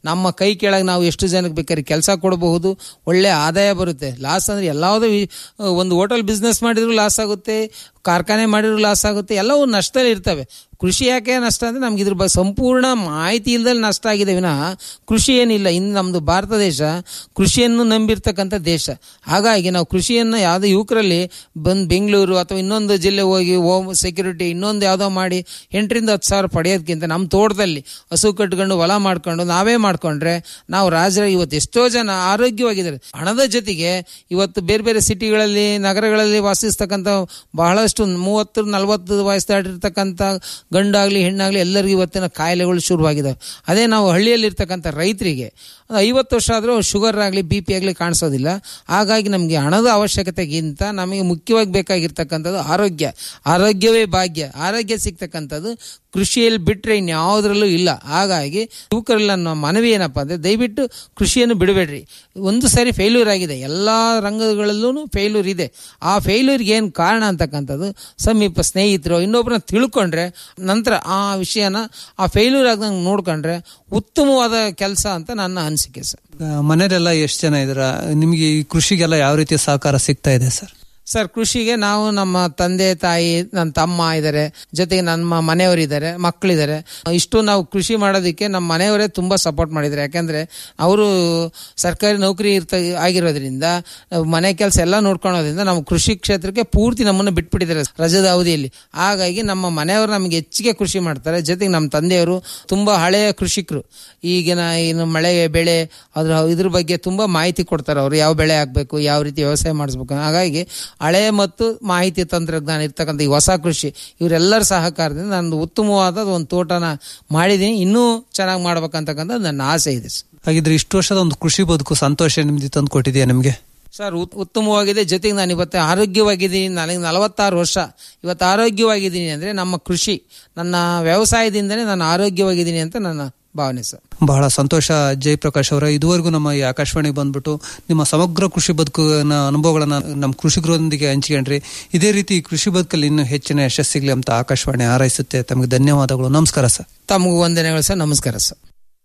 ನಮ್ಮ ಕೈ ಕೆಳಗೆ ನಾವು ಎಷ್ಟು ಜನಕ್ಕೆ ಬೇಕಾದ್ರೆ ಕೆಲಸ ಕೊಡಬಹುದು ಒಳ್ಳೆ ಆದಾಯ ಬರುತ್ತೆ ಲಾಸ್ ಅಂದ್ರೆ ಎಲ್ಲಾವುದೋ ವಿ- ಒಂದು ಹೋಟೆಲ್ ಬಿಸ್ನೆಸ್ ಮಾಡಿದ್ರು ಲಾಸ್ ಆಗುತ್ತೆ ಕಾರ್ಖಾನೆ ಮಾಡಿದ್ರು ಲಾಸ್ ಆಗುತ್ತೆ ಎಲ್ಲವೂ ನಷ್ಟದಲ್ಲಿ ಇರ್ತವೆ ಕೃಷಿ ಯಾಕೆ ನಷ್ಟ ಅಂದ್ರೆ ನಮ್ಗೆ ಇದ್ರ ಬಗ್ಗೆ ಸಂಪೂರ್ಣ ಮಾಹಿತಿ ಇಲ್ದಲ್ಲಿ ನಷ್ಟ ಆಗಿದೆ ವಿನಃ ಕೃಷಿ ಏನಿಲ್ಲ ಇನ್ನು ನಮ್ದು ಭಾರತ ದೇಶ ಕೃಷಿಯನ್ನು ನಂಬಿರ್ತಕ್ಕಂಥ ದೇಶ ಹಾಗಾಗಿ ನಾವು ಕೃಷಿಯನ್ನು ಯಾವುದೇ ಯುವಕರಲ್ಲಿ ಬಂದು ಬೆಂಗಳೂರು ಅಥವಾ ಇನ್ನೊಂದು ಜಿಲ್ಲೆ ಹೋಗಿ ಹೋಮ್ ಸೆಕ್ಯೂರಿಟಿ ಇನ್ನೊಂದು ಯಾವುದೋ ಮಾಡಿ ಎಂಟರಿಂದ ಹತ್ತು ಸಾವಿರ ಪಡೆಯೋದಕ್ಕಿಂತ ನಮ್ಮ ತೋಟದಲ್ಲಿ ಹಸು ಕಟ್ಕೊಂಡು ಹೊಲ ಮಾಡ್ಕೊಂಡು ನಾವೇ ಮಾಡ್ಕೊಂಡ್ರೆ ನಾವು ರಾಜರ ಇವತ್ತು ಎಷ್ಟೋ ಜನ ಆರೋಗ್ಯವಾಗಿದ್ದಾರೆ ಹಣದ ಜೊತೆಗೆ ಇವತ್ತು ಬೇರೆ ಬೇರೆ ಸಿಟಿಗಳಲ್ಲಿ ನಗರಗಳಲ್ಲಿ ವಾಸಿಸ್ತಕ್ಕಂಥ ಬಹಳಷ್ಟು ಮೂವತ್ತು ನಲವತ್ತು ವಯಸ್ಸು ದಾಟಿರ್ತಕ್ಕಂಥ ಗಂಡಾಗ್ಲಿ ಹೆಣ್ಣಾಗ್ಲಿ ಎಲ್ಲರಿಗೂ ಇವತ್ತಿನ ಕಾಯಿಲೆಗಳು ಶುರುವಾಗಿದ್ದಾವೆ ಅದೇ ನಾವು ಹಳ್ಳಿಯಲ್ಲಿ ಇರ್ತಕ್ಕಂಥ ರೈತರಿಗೆ ಐವತ್ತು ವರ್ಷ ಆದರೂ ಶುಗರ್ ಆಗಲಿ ಬಿ ಪಿ ಆಗಲಿ ಕಾಣಿಸೋದಿಲ್ಲ ಹಾಗಾಗಿ ನಮಗೆ ಹಣದ ಅವಶ್ಯಕತೆಗಿಂತ ನಮಗೆ ಮುಖ್ಯವಾಗಿ ಬೇಕಾಗಿರ್ತಕ್ಕಂಥದ್ದು ಆರೋಗ್ಯ ಆರೋಗ್ಯವೇ ಭಾಗ್ಯ ಆರೋಗ್ಯ ಸಿಗ್ತಕ್ಕಂಥದ್ದು ಕೃಷಿಯಲ್ಲಿ ಬಿಟ್ಟರೆ ಇನ್ಯಾವುದ್ರಲ್ಲೂ ಇಲ್ಲ ಹಾಗಾಗಿ ಯುವಕರಲ್ಲಿ ನನ್ನ ಮನವಿ ಏನಪ್ಪ ಅಂದರೆ ದಯವಿಟ್ಟು ಕೃಷಿಯನ್ನು ಬಿಡಬೇಡ್ರಿ ಒಂದು ಸಾರಿ ಫೇಲ್ಯೂರ್ ಆಗಿದೆ ಎಲ್ಲ ರಂಗಗಳಲ್ಲೂ ಫೇಲ್ಯೂರ್ ಇದೆ ಆ ಫೇಲ್ಯೂರ್ಗೆ ಏನು ಕಾರಣ ಅಂತಕ್ಕಂಥದ್ದು ಸಮೀಪ ಸ್ನೇಹಿತರು ಇನ್ನೊಬ್ಬರನ್ನ ತಿಳ್ಕೊಂಡ್ರೆ ನಂತರ ಆ ವಿಷಯನ ಆ ಫೇಲ್ಯೂರ್ ಆಗದಂಗೆ ನೋಡ್ಕೊಂಡ್ರೆ ಉತ್ತಮವಾದ ಕೆಲಸ ಅಂತ ನನ್ನ ಅನಿಸಿಕೆ ಸರ್ ಆ, ಮನೇಲೆಲ್ಲ ಎಷ್ಟು ಜನ ಇದ್ದೀರಾ ನಿಮಗೆ ಈ ಕೃಷಿಗೆಲ್ಲ ಯಾವ ರೀತಿ ಸಹಕಾರ ಸಿಗ್ತಾ ಇದೆ ಸರ್ ಸರ್ ಕೃಷಿಗೆ ನಾವು ನಮ್ಮ ತಂದೆ ತಾಯಿ ನನ್ನ ತಮ್ಮ ಇದ್ದಾರೆ ಜೊತೆಗೆ ನಮ್ಮ ಮನೆಯವರಿದ್ದಾರೆ ಮಕ್ಕಳಿದ್ದಾರೆ ಇಷ್ಟು ನಾವು ಕೃಷಿ ಮಾಡೋದಕ್ಕೆ ನಮ್ಮ ಮನೆಯವರೇ ತುಂಬಾ ಸಪೋರ್ಟ್ ಮಾಡಿದ್ದಾರೆ ಯಾಕಂದ್ರೆ ಅವರು ಸರ್ಕಾರಿ ನೌಕರಿ ಇರ್ತ ಆಗಿರೋದ್ರಿಂದ ಮನೆ ಕೆಲಸ ಎಲ್ಲ ನೋಡ್ಕೊಳ್ಳೋದ್ರಿಂದ ನಮ್ಮ ಕೃಷಿ ಕ್ಷೇತ್ರಕ್ಕೆ ಪೂರ್ತಿ ನಮ್ಮನ್ನು ಬಿಟ್ಬಿಟ್ಟಿದ್ದಾರೆ ರಜದ ಅವಧಿಯಲ್ಲಿ ಹಾಗಾಗಿ ನಮ್ಮ ಮನೆಯವರು ನಮಗೆ ಹೆಚ್ಚಿಗೆ ಕೃಷಿ ಮಾಡ್ತಾರೆ ಜೊತೆಗೆ ನಮ್ಮ ತಂದೆಯವರು ತುಂಬಾ ಹಳೆಯ ಕೃಷಿಕರು ಈಗಿನ ಏನು ಮಳೆ ಬೆಳೆ ಅದ್ರ ಇದ್ರ ಬಗ್ಗೆ ತುಂಬಾ ಮಾಹಿತಿ ಕೊಡ್ತಾರೆ ಅವರು ಯಾವ ಬೆಳೆ ಹಾಕ್ಬೇಕು ಯಾವ ರೀತಿ ವ್ಯವಸಾಯ ಮಾಡಿಸ್ಬೇಕು ಹಾಗಾಗಿ ಹಳೆ ಮತ್ತು ಮಾಹಿತಿ ತಂತ್ರಜ್ಞಾನ ಇರ್ತಕ್ಕಂಥ ಈ ಹೊಸ ಕೃಷಿ ಇವರೆಲ್ಲರ ಸಹಕಾರದಿಂದ ನಾನು ಉತ್ತಮವಾದ ಒಂದು ತೋಟನ ಮಾಡಿದ್ದೀನಿ ಇನ್ನೂ ಚೆನ್ನಾಗಿ ಮಾಡ್ಬೇಕಂತಕ್ಕಂಥ ನನ್ನ ಆಸೆ ಇದೆ ಸರ್. ಹಾಗಿದ್ರೆ ಇಷ್ಟು ವರ್ಷದ ಒಂದು ಕೃಷಿ ಬದುಕು ಸಂತೋಷ ನಿಮ್ದು ತಂದು ಕೊಟ್ಟಿದೆಯಾ ನಿಮಗೆ ಸರ್ ಉತ್- ಉತ್ತಮವಾಗಿದೆ ಜೊತೆಗೆ ನಾನು ಇವತ್ತು ಆರೋಗ್ಯವಾಗಿದ್ದೀನಿ ನನಗೆ ನಲವತ್ತಾರು ವರ್ಷ ಇವತ್ತು ಆರೋಗ್ಯವಾಗಿದ್ದೀನಿ ಅಂದರೆ ನಮ್ಮ ಕೃಷಿ ನನ್ನ ವ್ಯವಸಾಯದಿಂದನೇ ನಾನು ಆರೋಗ್ಯವಾಗಿದ್ದೀನಿ ಅಂತ ನನ್ನ ಭಾವನೆ ಸರ್ ಬಹಳ ಸಂತೋಷ ಜಯಪ್ರಕಾಶ್ ಅವರ ಇದುವರೆಗೂ ನಮ್ಮ ಈ ಆಕಾಶವಾಣಿಗೆ ಬಂದ್ಬಿಟ್ಟು ನಿಮ್ಮ ಸಮಗ್ರ ಕೃಷಿ ಬದುಕಿನ ಅನುಭವಗಳನ್ನ ನಮ್ಮ ಕೃಷಿಕರೊಂದಿಗೆ ಹಂಚಿಕೊಂಡ್ರಿ ಇದೇ ರೀತಿ ಈ ಕೃಷಿ ಬದುಕಲ್ಲಿ ಇನ್ನೂ ಹೆಚ್ಚಿನ ಯಶಸ್ಸಿಗ್ಲಿ ಅಂತ ಆಕಾಶವಾಣಿ ಹಾರೈಸುತ್ತೆ ತಮಗೆ ಧನ್ಯವಾದಗಳು ನಮಸ್ಕಾರ ಸರ್ ತಮಗೂ ವಂದನೆಗಳು ಸರ್ ನಮಸ್ಕಾರ ಸರ್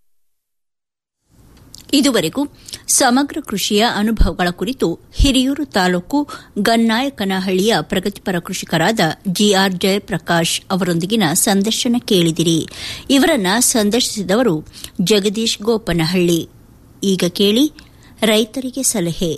ಇದುವರೆಗೂ ಸಮಗ್ರ ಕೃಷಿಯ ಅನುಭವಗಳ ಕುರಿತು ಹಿರಿಯೂರು ತಾಲೂಕು ಗನ್ನಾಯಕನಹಳ್ಳಿಯ ಪ್ರಗತಿಪರ ಕೃಷಿಕರಾದ ಜಿಆರ್ ಜಯಪ್ರಕಾಶ್ ಅವರೊಂದಿಗಿನ ಸಂದರ್ಶನ ಕೇಳಿದಿರಿ ಇವರನ್ನ ಸಂದರ್ಶಿಸಿದವರು ಜಗದೀಶ್ ಗೋಪನಹಳ್ಳಿ ಈಗ ಕೇಳಿ ರೈತರಿಗೆ ಸಲಹೆ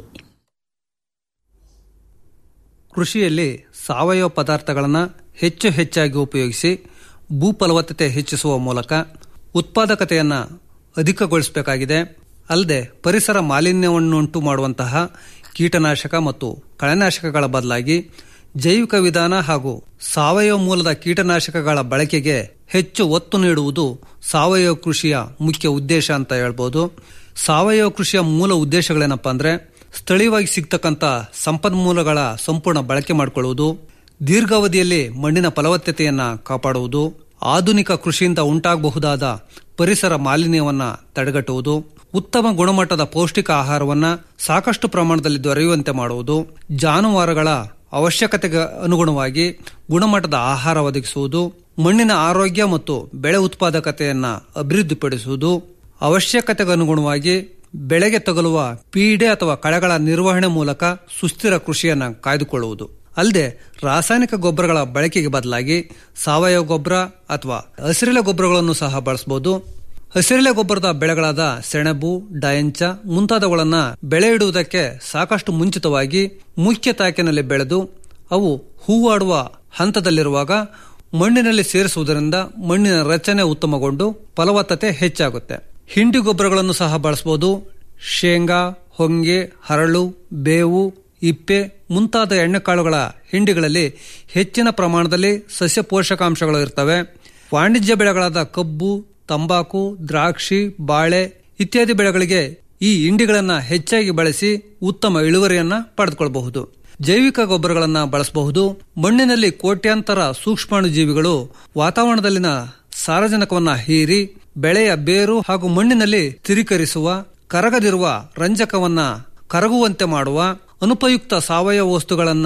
ಕೃಷಿಯಲ್ಲಿ ಸಾವಯವ ಪದಾರ್ಥಗಳನ್ನು ಹೆಚ್ಚು ಹೆಚ್ಚಾಗಿ ಉಪಯೋಗಿಸಿ ಭೂ ಫಲವತ್ತತೆ ಹೆಚ್ಚಿಸುವ ಮೂಲಕ ಉತ್ಪಾದಕತೆಯನ್ನು ಅಧಿಕಗೊಳಿಸಬೇಕಾಗಿದೆ ಅಲ್ಲದೆ ಪರಿಸರ ಮಾಲಿನ್ಯವನ್ನುಂಟು ಮಾಡುವಂತಹ ಕೀಟನಾಶಕ ಮತ್ತು ಕಳೆನಾಶಕಗಳ ಬದಲಾಗಿ ಜೈವಿಕ ವಿಧಾನ ಹಾಗೂ ಸಾವಯವ ಮೂಲದ ಕೀಟನಾಶಕಗಳ ಬಳಕೆಗೆ ಹೆಚ್ಚು ಒತ್ತು ನೀಡುವುದು ಸಾವಯವ ಕೃಷಿಯ ಮುಖ್ಯ ಉದ್ದೇಶ ಅಂತ ಹೇಳ್ಬೋದು ಸಾವಯವ ಕೃಷಿಯ ಮೂಲ ಉದ್ದೇಶಗಳೇನಪ್ಪ ಅಂದ್ರೆ ಸ್ಥಳೀಯವಾಗಿ ಸಿಗ್ತಕ್ಕಂಥ ಸಂಪನ್ಮೂಲಗಳ ಸಂಪೂರ್ಣ ಬಳಕೆ ಮಾಡಿಕೊಳ್ಳುವುದು ದೀರ್ಘಾವಧಿಯಲ್ಲಿ ಮಣ್ಣಿನ ಫಲವತ್ತತೆಯನ್ನ ಕಾಪಾಡುವುದು ಆಧುನಿಕ ಕೃಷಿಯಿಂದ ಉಂಟಾಗಬಹುದಾದ ಪರಿಸರ ಮಾಲಿನ್ಯವನ್ನ ತಡೆಗಟ್ಟುವುದು ಉತ್ತಮ ಗುಣಮಟ್ಟದ ಪೌಷ್ಟಿಕ ಆಹಾರವನ್ನ ಸಾಕಷ್ಟು ಪ್ರಮಾಣದಲ್ಲಿ ದೊರೆಯುವಂತೆ ಮಾಡುವುದು ಜಾನುವಾರುಗಳ ಅವಶ್ಯಕತೆಗೆ ಅನುಗುಣವಾಗಿ ಗುಣಮಟ್ಟದ ಆಹಾರ ಒದಗಿಸುವುದು ಮಣ್ಣಿನ ಆರೋಗ್ಯ ಮತ್ತು ಬೆಳೆ ಉತ್ಪಾದಕತೆಯನ್ನ ಅಭಿವೃದ್ಧಿಪಡಿಸುವುದು ಅವಶ್ಯಕತೆಗೆ ಅನುಗುಣವಾಗಿ ಬೆಳೆಗೆ ತಗುಲುವ ಪೀಡೆ ಅಥವಾ ಕಳೆಗಳ ನಿರ್ವಹಣೆ ಮೂಲಕ ಸುಸ್ಥಿರ ಕೃಷಿಯನ್ನ ಕಾಯ್ದುಕೊಳ್ಳುವುದು ಅಲ್ಲದೆ ರಾಸಾಯನಿಕ ಗೊಬ್ಬರಗಳ ಬಳಕೆಗೆ ಬದಲಾಗಿ ಸಾವಯವ ಗೊಬ್ಬರ ಅಥವಾ ಹಸಿರೆಲೆ ಗೊಬ್ಬರಗಳನ್ನು ಸಹ ಬಳಸಬಹುದು ಹಸಿರೆಲೆ ಗೊಬ್ಬರದ ಬೆಳೆಗಳಾದ ಸೆಣಬು ಡಯಂಚ ಮುಂತಾದವುಗಳನ್ನ ಬೆಳೆ ಇಡುವುದಕ್ಕೆ ಸಾಕಷ್ಟು ಮುಂಚಿತವಾಗಿ ಮುಖ್ಯ ತಾಕಿನಲ್ಲಿ ಬೆಳೆದು ಅವು ಹೂವಾಡುವ ಹಂತದಲ್ಲಿರುವಾಗ ಮಣ್ಣಿನಲ್ಲಿ ಸೇರಿಸುವುದರಿಂದ ಮಣ್ಣಿನ ರಚನೆ ಉತ್ತಮಗೊಂಡು ಫಲವತ್ತತೆ ಹೆಚ್ಚಾಗುತ್ತೆ ಹಿಂಡಿ ಗೊಬ್ಬರಗಳನ್ನು ಸಹ ಬಳಸಬಹುದು ಶೇಂಗಾ ಹೊಂಗೆ ಹರಳು ಬೇವು ಇಪ್ಪೆ ಮುಂತಾದ ಎಣ್ಣೆಕಾಳುಗಳ ಹಿಂಡಿಗಳಲ್ಲಿ ಹೆಚ್ಚಿನ ಪ್ರಮಾಣದಲ್ಲಿ ಸಸ್ಯ ಪೋಷಕಾಂಶಗಳು ಇರ್ತವೆ ವಾಣಿಜ್ಯ ಬೆಳೆಗಳಾದ ಕಬ್ಬು ತಂಬಾಕು ದ್ರಾಕ್ಷಿ ಬಾಳೆ ಇತ್ಯಾದಿ ಬೆಳೆಗಳಿಗೆ ಈ ಹಿಂಡಿಗಳನ್ನ ಹೆಚ್ಚಾಗಿ ಬಳಸಿ ಉತ್ತಮ ಇಳುವರಿಯನ್ನ ಪಡೆದುಕೊಳ್ಳಬಹುದು ಜೈವಿಕ ಗೊಬ್ಬರಗಳನ್ನ ಬಳಸಬಹುದು ಮಣ್ಣಿನಲ್ಲಿ ಕೋಟ್ಯಾಂತರ ಸೂಕ್ಷ್ಮಾಣು ಜೀವಿಗಳು ವಾತಾವರಣದಲ್ಲಿನ ಸಾರಜನಕವನ್ನ ಹೀರಿ ಬೆಳೆಯ ಬೇರು ಹಾಗೂ ಮಣ್ಣಿನಲ್ಲಿ ಸ್ಥಿರೀಕರಿಸುವ ಕರಗದಿರುವ ರಂಜಕವನ್ನ ಕರಗುವಂತೆ ಮಾಡುವ ಅನುಪಯುಕ್ತ ಸಾವಯವ ವಸ್ತುಗಳನ್ನ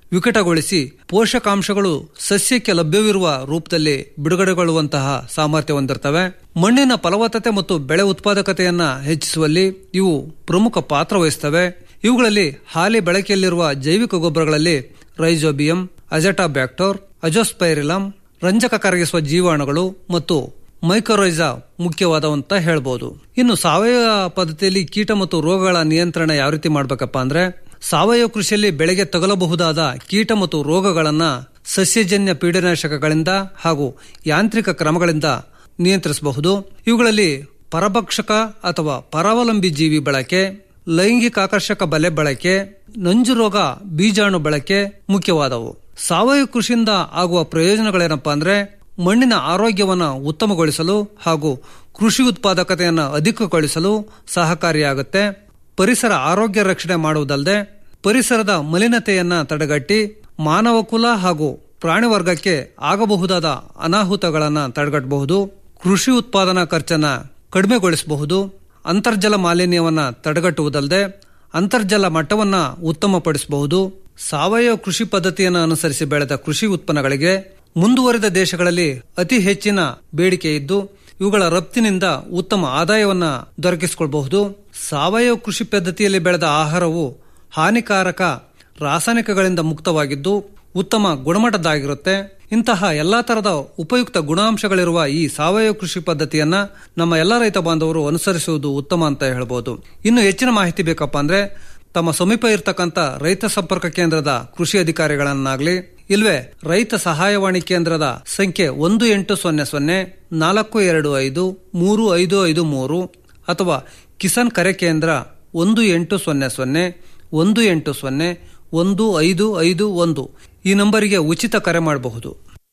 ವಿಕಟಗೊಳಿಸಿ ಪೋಷಕಾಂಶಗಳು ಸಸ್ಯಕ್ಕೆ ಲಭ್ಯವಿರುವ ರೂಪದಲ್ಲಿ ಬಿಡುಗಡೆಗೊಳ್ಳುವಂತಹ ಸಾಮರ್ಥ್ಯ ಹೊಂದಿರ್ತವೆ ಮಣ್ಣಿನ ಫಲವತ್ತತೆ ಮತ್ತು ಬೆಳೆ ಉತ್ಪಾದಕತೆಯನ್ನ ಹೆಚ್ಚಿಸುವಲ್ಲಿ ಇವು ಪ್ರಮುಖ ಪಾತ್ರ ವಹಿಸ್ತವೆ ಇವುಗಳಲ್ಲಿ ಹಾಲಿ ಬಳಕೆಯಲ್ಲಿರುವ ಜೈವಿಕ ಗೊಬ್ಬರಗಳಲ್ಲಿ ರೈಜೋಬಿಯಂ ಅಜಟಾಬ್ಯಾಕ್ಟೋರ್ ಅಜೋಸ್ಪೈರಿಲಮ್ ರಂಜಕ ಕರಗಿಸುವ ಜೀವಾಣುಗಳು ಮತ್ತು ಮೈಕ್ರೋರೈಜಾ ಮುಖ್ಯವಾದವಂತ ಹೇಳ್ಬೋದು ಇನ್ನು ಸಾವಯವ ಪದ್ಧತಿಯಲ್ಲಿ ಕೀಟ ಮತ್ತು ರೋಗಗಳ ನಿಯಂತ್ರಣ ಯಾವ ರೀತಿ ಮಾಡ್ಬೇಕಪ್ಪ ಅಂದ್ರೆ ಸಾವಯವ ಕೃಷಿಯಲ್ಲಿ ಬೆಳೆಗೆ ತಗಲಬಹುದಾದ ಕೀಟ ಮತ್ತು ರೋಗಗಳನ್ನ ಸಸ್ಯಜನ್ಯ ಪೀಡನಾಶಕಗಳಿಂದ ಹಾಗೂ ಯಾಂತ್ರಿಕ ಕ್ರಮಗಳಿಂದ ನಿಯಂತ್ರಿಸಬಹುದು ಇವುಗಳಲ್ಲಿ ಪರಭಕ್ಷಕ ಅಥವಾ ಪರಾವಲಂಬಿ ಜೀವಿ ಬಳಕೆ ಲೈಂಗಿಕ ಆಕರ್ಷಕ ಬಲೆ ಬಳಕೆ ನಂಜು ರೋಗ ಬೀಜಾಣು ಬಳಕೆ ಮುಖ್ಯವಾದವು ಸಾವಯವ ಕೃಷಿಯಿಂದ ಆಗುವ ಪ್ರಯೋಜನಗಳೇನಪ್ಪಾ ಅಂದ್ರೆ ಮಣ್ಣಿನ ಆರೋಗ್ಯವನ್ನು ಉತ್ತಮಗೊಳಿಸಲು ಹಾಗೂ ಕೃಷಿ ಉತ್ಪಾದಕತೆಯನ್ನು ಅಧಿಕಗೊಳಿಸಲು ಸಹಕಾರಿಯಾಗುತ್ತೆ ಪರಿಸರ ಆರೋಗ್ಯ ರಕ್ಷಣೆ ಮಾಡುವುದಲ್ಲದೆ ಪರಿಸರದ ಮಲಿನತೆಯನ್ನ ತಡೆಗಟ್ಟಿ ಮಾನವ ಕುಲ ಹಾಗೂ ಪ್ರಾಣಿ ವರ್ಗಕ್ಕೆ ಆಗಬಹುದಾದ ಅನಾಹುತಗಳನ್ನು ತಡೆಗಟ್ಟಬಹುದು ಕೃಷಿ ಉತ್ಪಾದನಾ ಖರ್ಚನ್ನ ಕಡಿಮೆಗೊಳಿಸಬಹುದು ಅಂತರ್ಜಲ ಮಾಲಿನ್ಯವನ್ನ ತಡೆಗಟ್ಟುವುದಲ್ಲದೆ ಅಂತರ್ಜಲ ಮಟ್ಟವನ್ನ ಉತ್ತಮಪಡಿಸಬಹುದು ಸಾವಯವ ಕೃಷಿ ಪದ್ಧತಿಯನ್ನು ಅನುಸರಿಸಿ ಬೆಳೆದ ಕೃಷಿ ಉತ್ಪನ್ನಗಳಿಗೆ ಮುಂದುವರಿದ ದೇಶಗಳಲ್ಲಿ ಅತಿ ಹೆಚ್ಚಿನ ಬೇಡಿಕೆ ಇದ್ದು ಇವುಗಳ ರಫ್ತಿನಿಂದ ಉತ್ತಮ ಆದಾಯವನ್ನ ದೊರಕಿಸಿಕೊಳ್ಳಬಹುದು ಸಾವಯವ ಕೃಷಿ ಪದ್ಧತಿಯಲ್ಲಿ ಬೆಳೆದ ಆಹಾರವು ಹಾನಿಕಾರಕ ರಾಸಾಯನಿಕಗಳಿಂದ ಮುಕ್ತವಾಗಿದ್ದು ಉತ್ತಮ ಗುಣಮಟ್ಟದ್ದಾಗಿರುತ್ತೆ ಇಂತಹ ಎಲ್ಲಾ ತರದ ಉಪಯುಕ್ತ ಗುಣಾಂಶಗಳಿರುವ ಈ ಸಾವಯವ ಕೃಷಿ ಪದ್ಧತಿಯನ್ನ ನಮ್ಮ ಎಲ್ಲ ರೈತ ಬಾಂಧವರು ಅನುಸರಿಸುವುದು ಉತ್ತಮ ಅಂತ ಹೇಳ್ಬೋದು ಇನ್ನು ಹೆಚ್ಚಿನ ಮಾಹಿತಿ ಬೇಕಪ್ಪ ಅಂದ್ರೆ ತಮ್ಮ ಸಮೀಪ ಇರತಕ್ಕಂತ ರೈತ ಸಂಪರ್ಕ ಕೇಂದ್ರದ ಕೃಷಿ ಅಧಿಕಾರಿಗಳನ್ನಾಗ್ಲಿ ಇಲ್ವೇ ರೈತ ಸಹಾಯವಾಣಿ ಕೇಂದ್ರದ ಸಂಖ್ಯೆ ಒಂದು ಎಂಟು ಸೊನ್ನೆ ಸೊನ್ನೆ ನಾಲ್ಕು ಎರಡು ಐದು ಮೂರು ಐದು ಐದು ಮೂರು ಅಥವಾ ಕಿಸಾನ್ ಕರೆ ಕೇಂದ್ರ ಒಂದು ಎಂಟು ಸೊನ್ನೆ ಸೊನ್ನೆ ಒಂದು ಎಂಟು ಸೊನ್ನೆ ಒಂದು ಐದು ಐದು ಒಂದು ಈ ನಂಬರಿಗೆ ಉಚಿತ ಕರೆ ಮಾಡಬಹುದು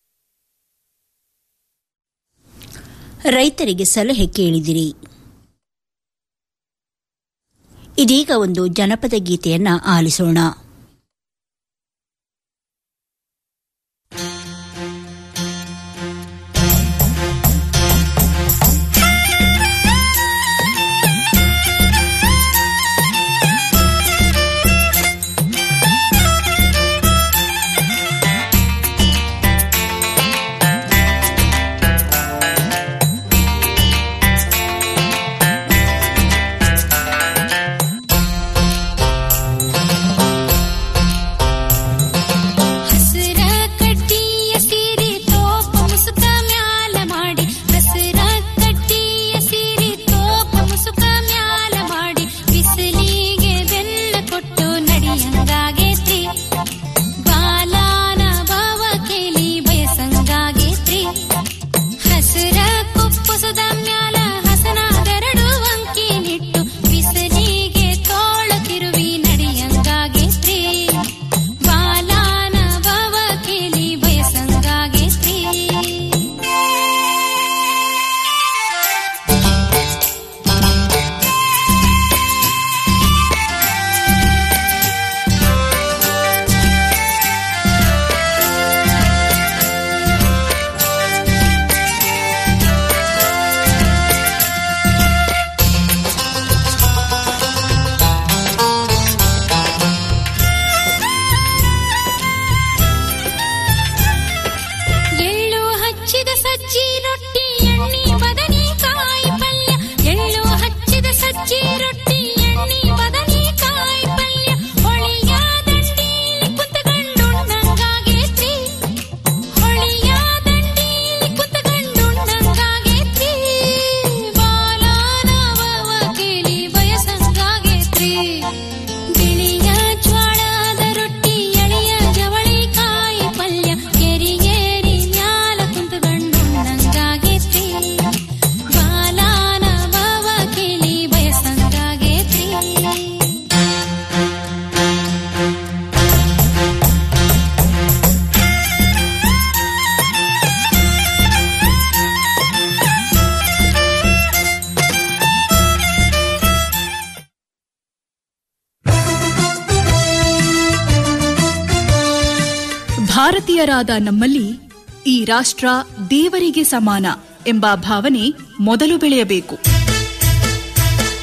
ರೈತರಿಗೆ ಸಲಹೆ ಕೇಳಿದಿರಿ ಇದೀಗ ಒಂದು ಜನಪದ ಗೀತೆಯನ್ನ ಆಲಿಸೋಣ ಹಸಿರ ಕಟ್ಟಿಯ ಸೀರೆ ತೋಪ ಮುಸುಕ ಮ್ಯಾಲ ಮಾಡಿ ಹಸಿರ ಕಟ್ಟಿಯ ಸೀರೆ ತೋಪ ಮುಸುಕ ಮ್ಯಾಲ ಮಾಡಿ ಬಿಸಿಲಿಗೆ ಬೆಲ್ಲ ಕೊಟ್ಟು ನಡಿಯಂಗಾಗೇತ್ರಿ ಬಾಲಾನ ಬಾವ ಕೇಳಿ ಬಯಸಂಗಾಗೇತ್ರಿ ಹಸಿರ ಕುಪ್ಪುಸದ ಮ್ಯಾಲ ಹಸನಾದೆರಡು ಅಂಕಿ ನಿಟ್ಟು ಬಿಸಿಲಿಗೆ ತೋಳ ತಿರುವಿ ನಡಿಯಂಗಾಗೇತ್ರಿ ಬಾಲಾನ ಬಾವ ಕೇಳಿ ಬಯಸಂಗಾಗೇತ್ರಿ ಎಳ್ಳು ಹಚ್ಚಿದ ಸಜ್ಜಿ ರೊಟ್ಟಿ ಎಣ್ಣಿ ಬದನೆಕಾಯಿ ಪಲ್ಯ ಎಳ್ಳು ಹಚ್ಚಿದ ಸಜ್ಜಿ ರೊಟ್ಟಿ ಎಣ್ಣಿ ಬದನೆಕಾಯಿ ಪಲ್ಯ ಹೊಳಿಯ ದಂಡೀಲಿ ಕುಂತಗಂಡುಣ್ಣಂಗಾಗೇತ್ರಿ ಹೊಳಿಯ ದಂಡೀಲಿ ಕುಂತಗಂಡುಣ್ಣಂಗಾಗೇತ್ರಿ ಬಾಲಾನ ಬವ ಕೇಳಿ ಬಯಸಂಗಾಗೇತ್ರಿ ಬಿಳಿಯ ಜ್ವಾಳದ ರೊಟ್ಟಿ ಎಳೆಯ ಜವಳಿಕಾಯಿ ಪಲ್ಯ ಕೆರಿಗೇರಿ ಮ್ಯಾಲ ಕುಂತುಗಂಡುಣ್ಣಂಗಾಗೇತ್ರಿ ಬಾಲಾನ ಬಾವ ಕೇಳಿ ಬಯಸಂಗಾಗೇತ್ರಿ ಭಾರತೀಯರಾದ ನಮ್ಮಲ್ಲಿ ಈ ರಾಷ್ಟ್ರ ದೇವರಿಗೆ ಸಮಾನ ಎಂಬ ಭಾವನೆ ಮೊದಲು ಬೆಳೆಯಬೇಕು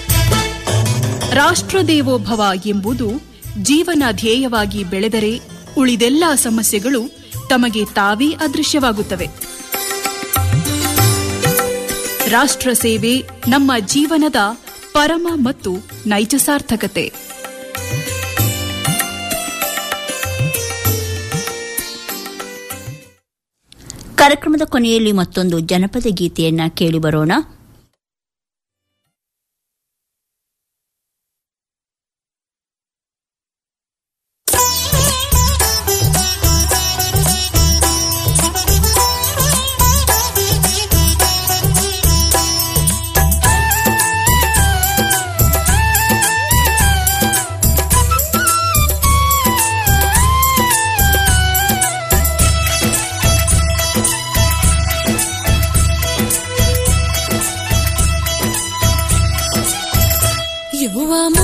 ರಾಷ್ಟ್ರ ದೇವೋಭವ ಎಂಬುದು ಜೀವನ ಧ್ಯೇಯವಾಗಿ ಬೆಳೆದರೆ ಉಳಿದೆಲ್ಲ ಸಮಸ್ಯೆಗಳು ತಮಗೆ ತಾವೇ ಅದೃಶ್ಯವಾಗುತ್ತವೆ ರಾಷ್ಟ್ರ ಸೇವೆ ನಮ್ಮ ಜೀವನದ ಪರಮ ಮತ್ತು ನೈಜ ಸಾರ್ಥಕತೆ ಕಾರ್ಯಕ್ರಮದ ಕೊನೆಯಲ್ಲಿ ಮತ್ತೊಂದು ಜನಪದ ಗೀತೆಯನ್ನ ಕೇಳಿ ಬರೋಣ ಯುವ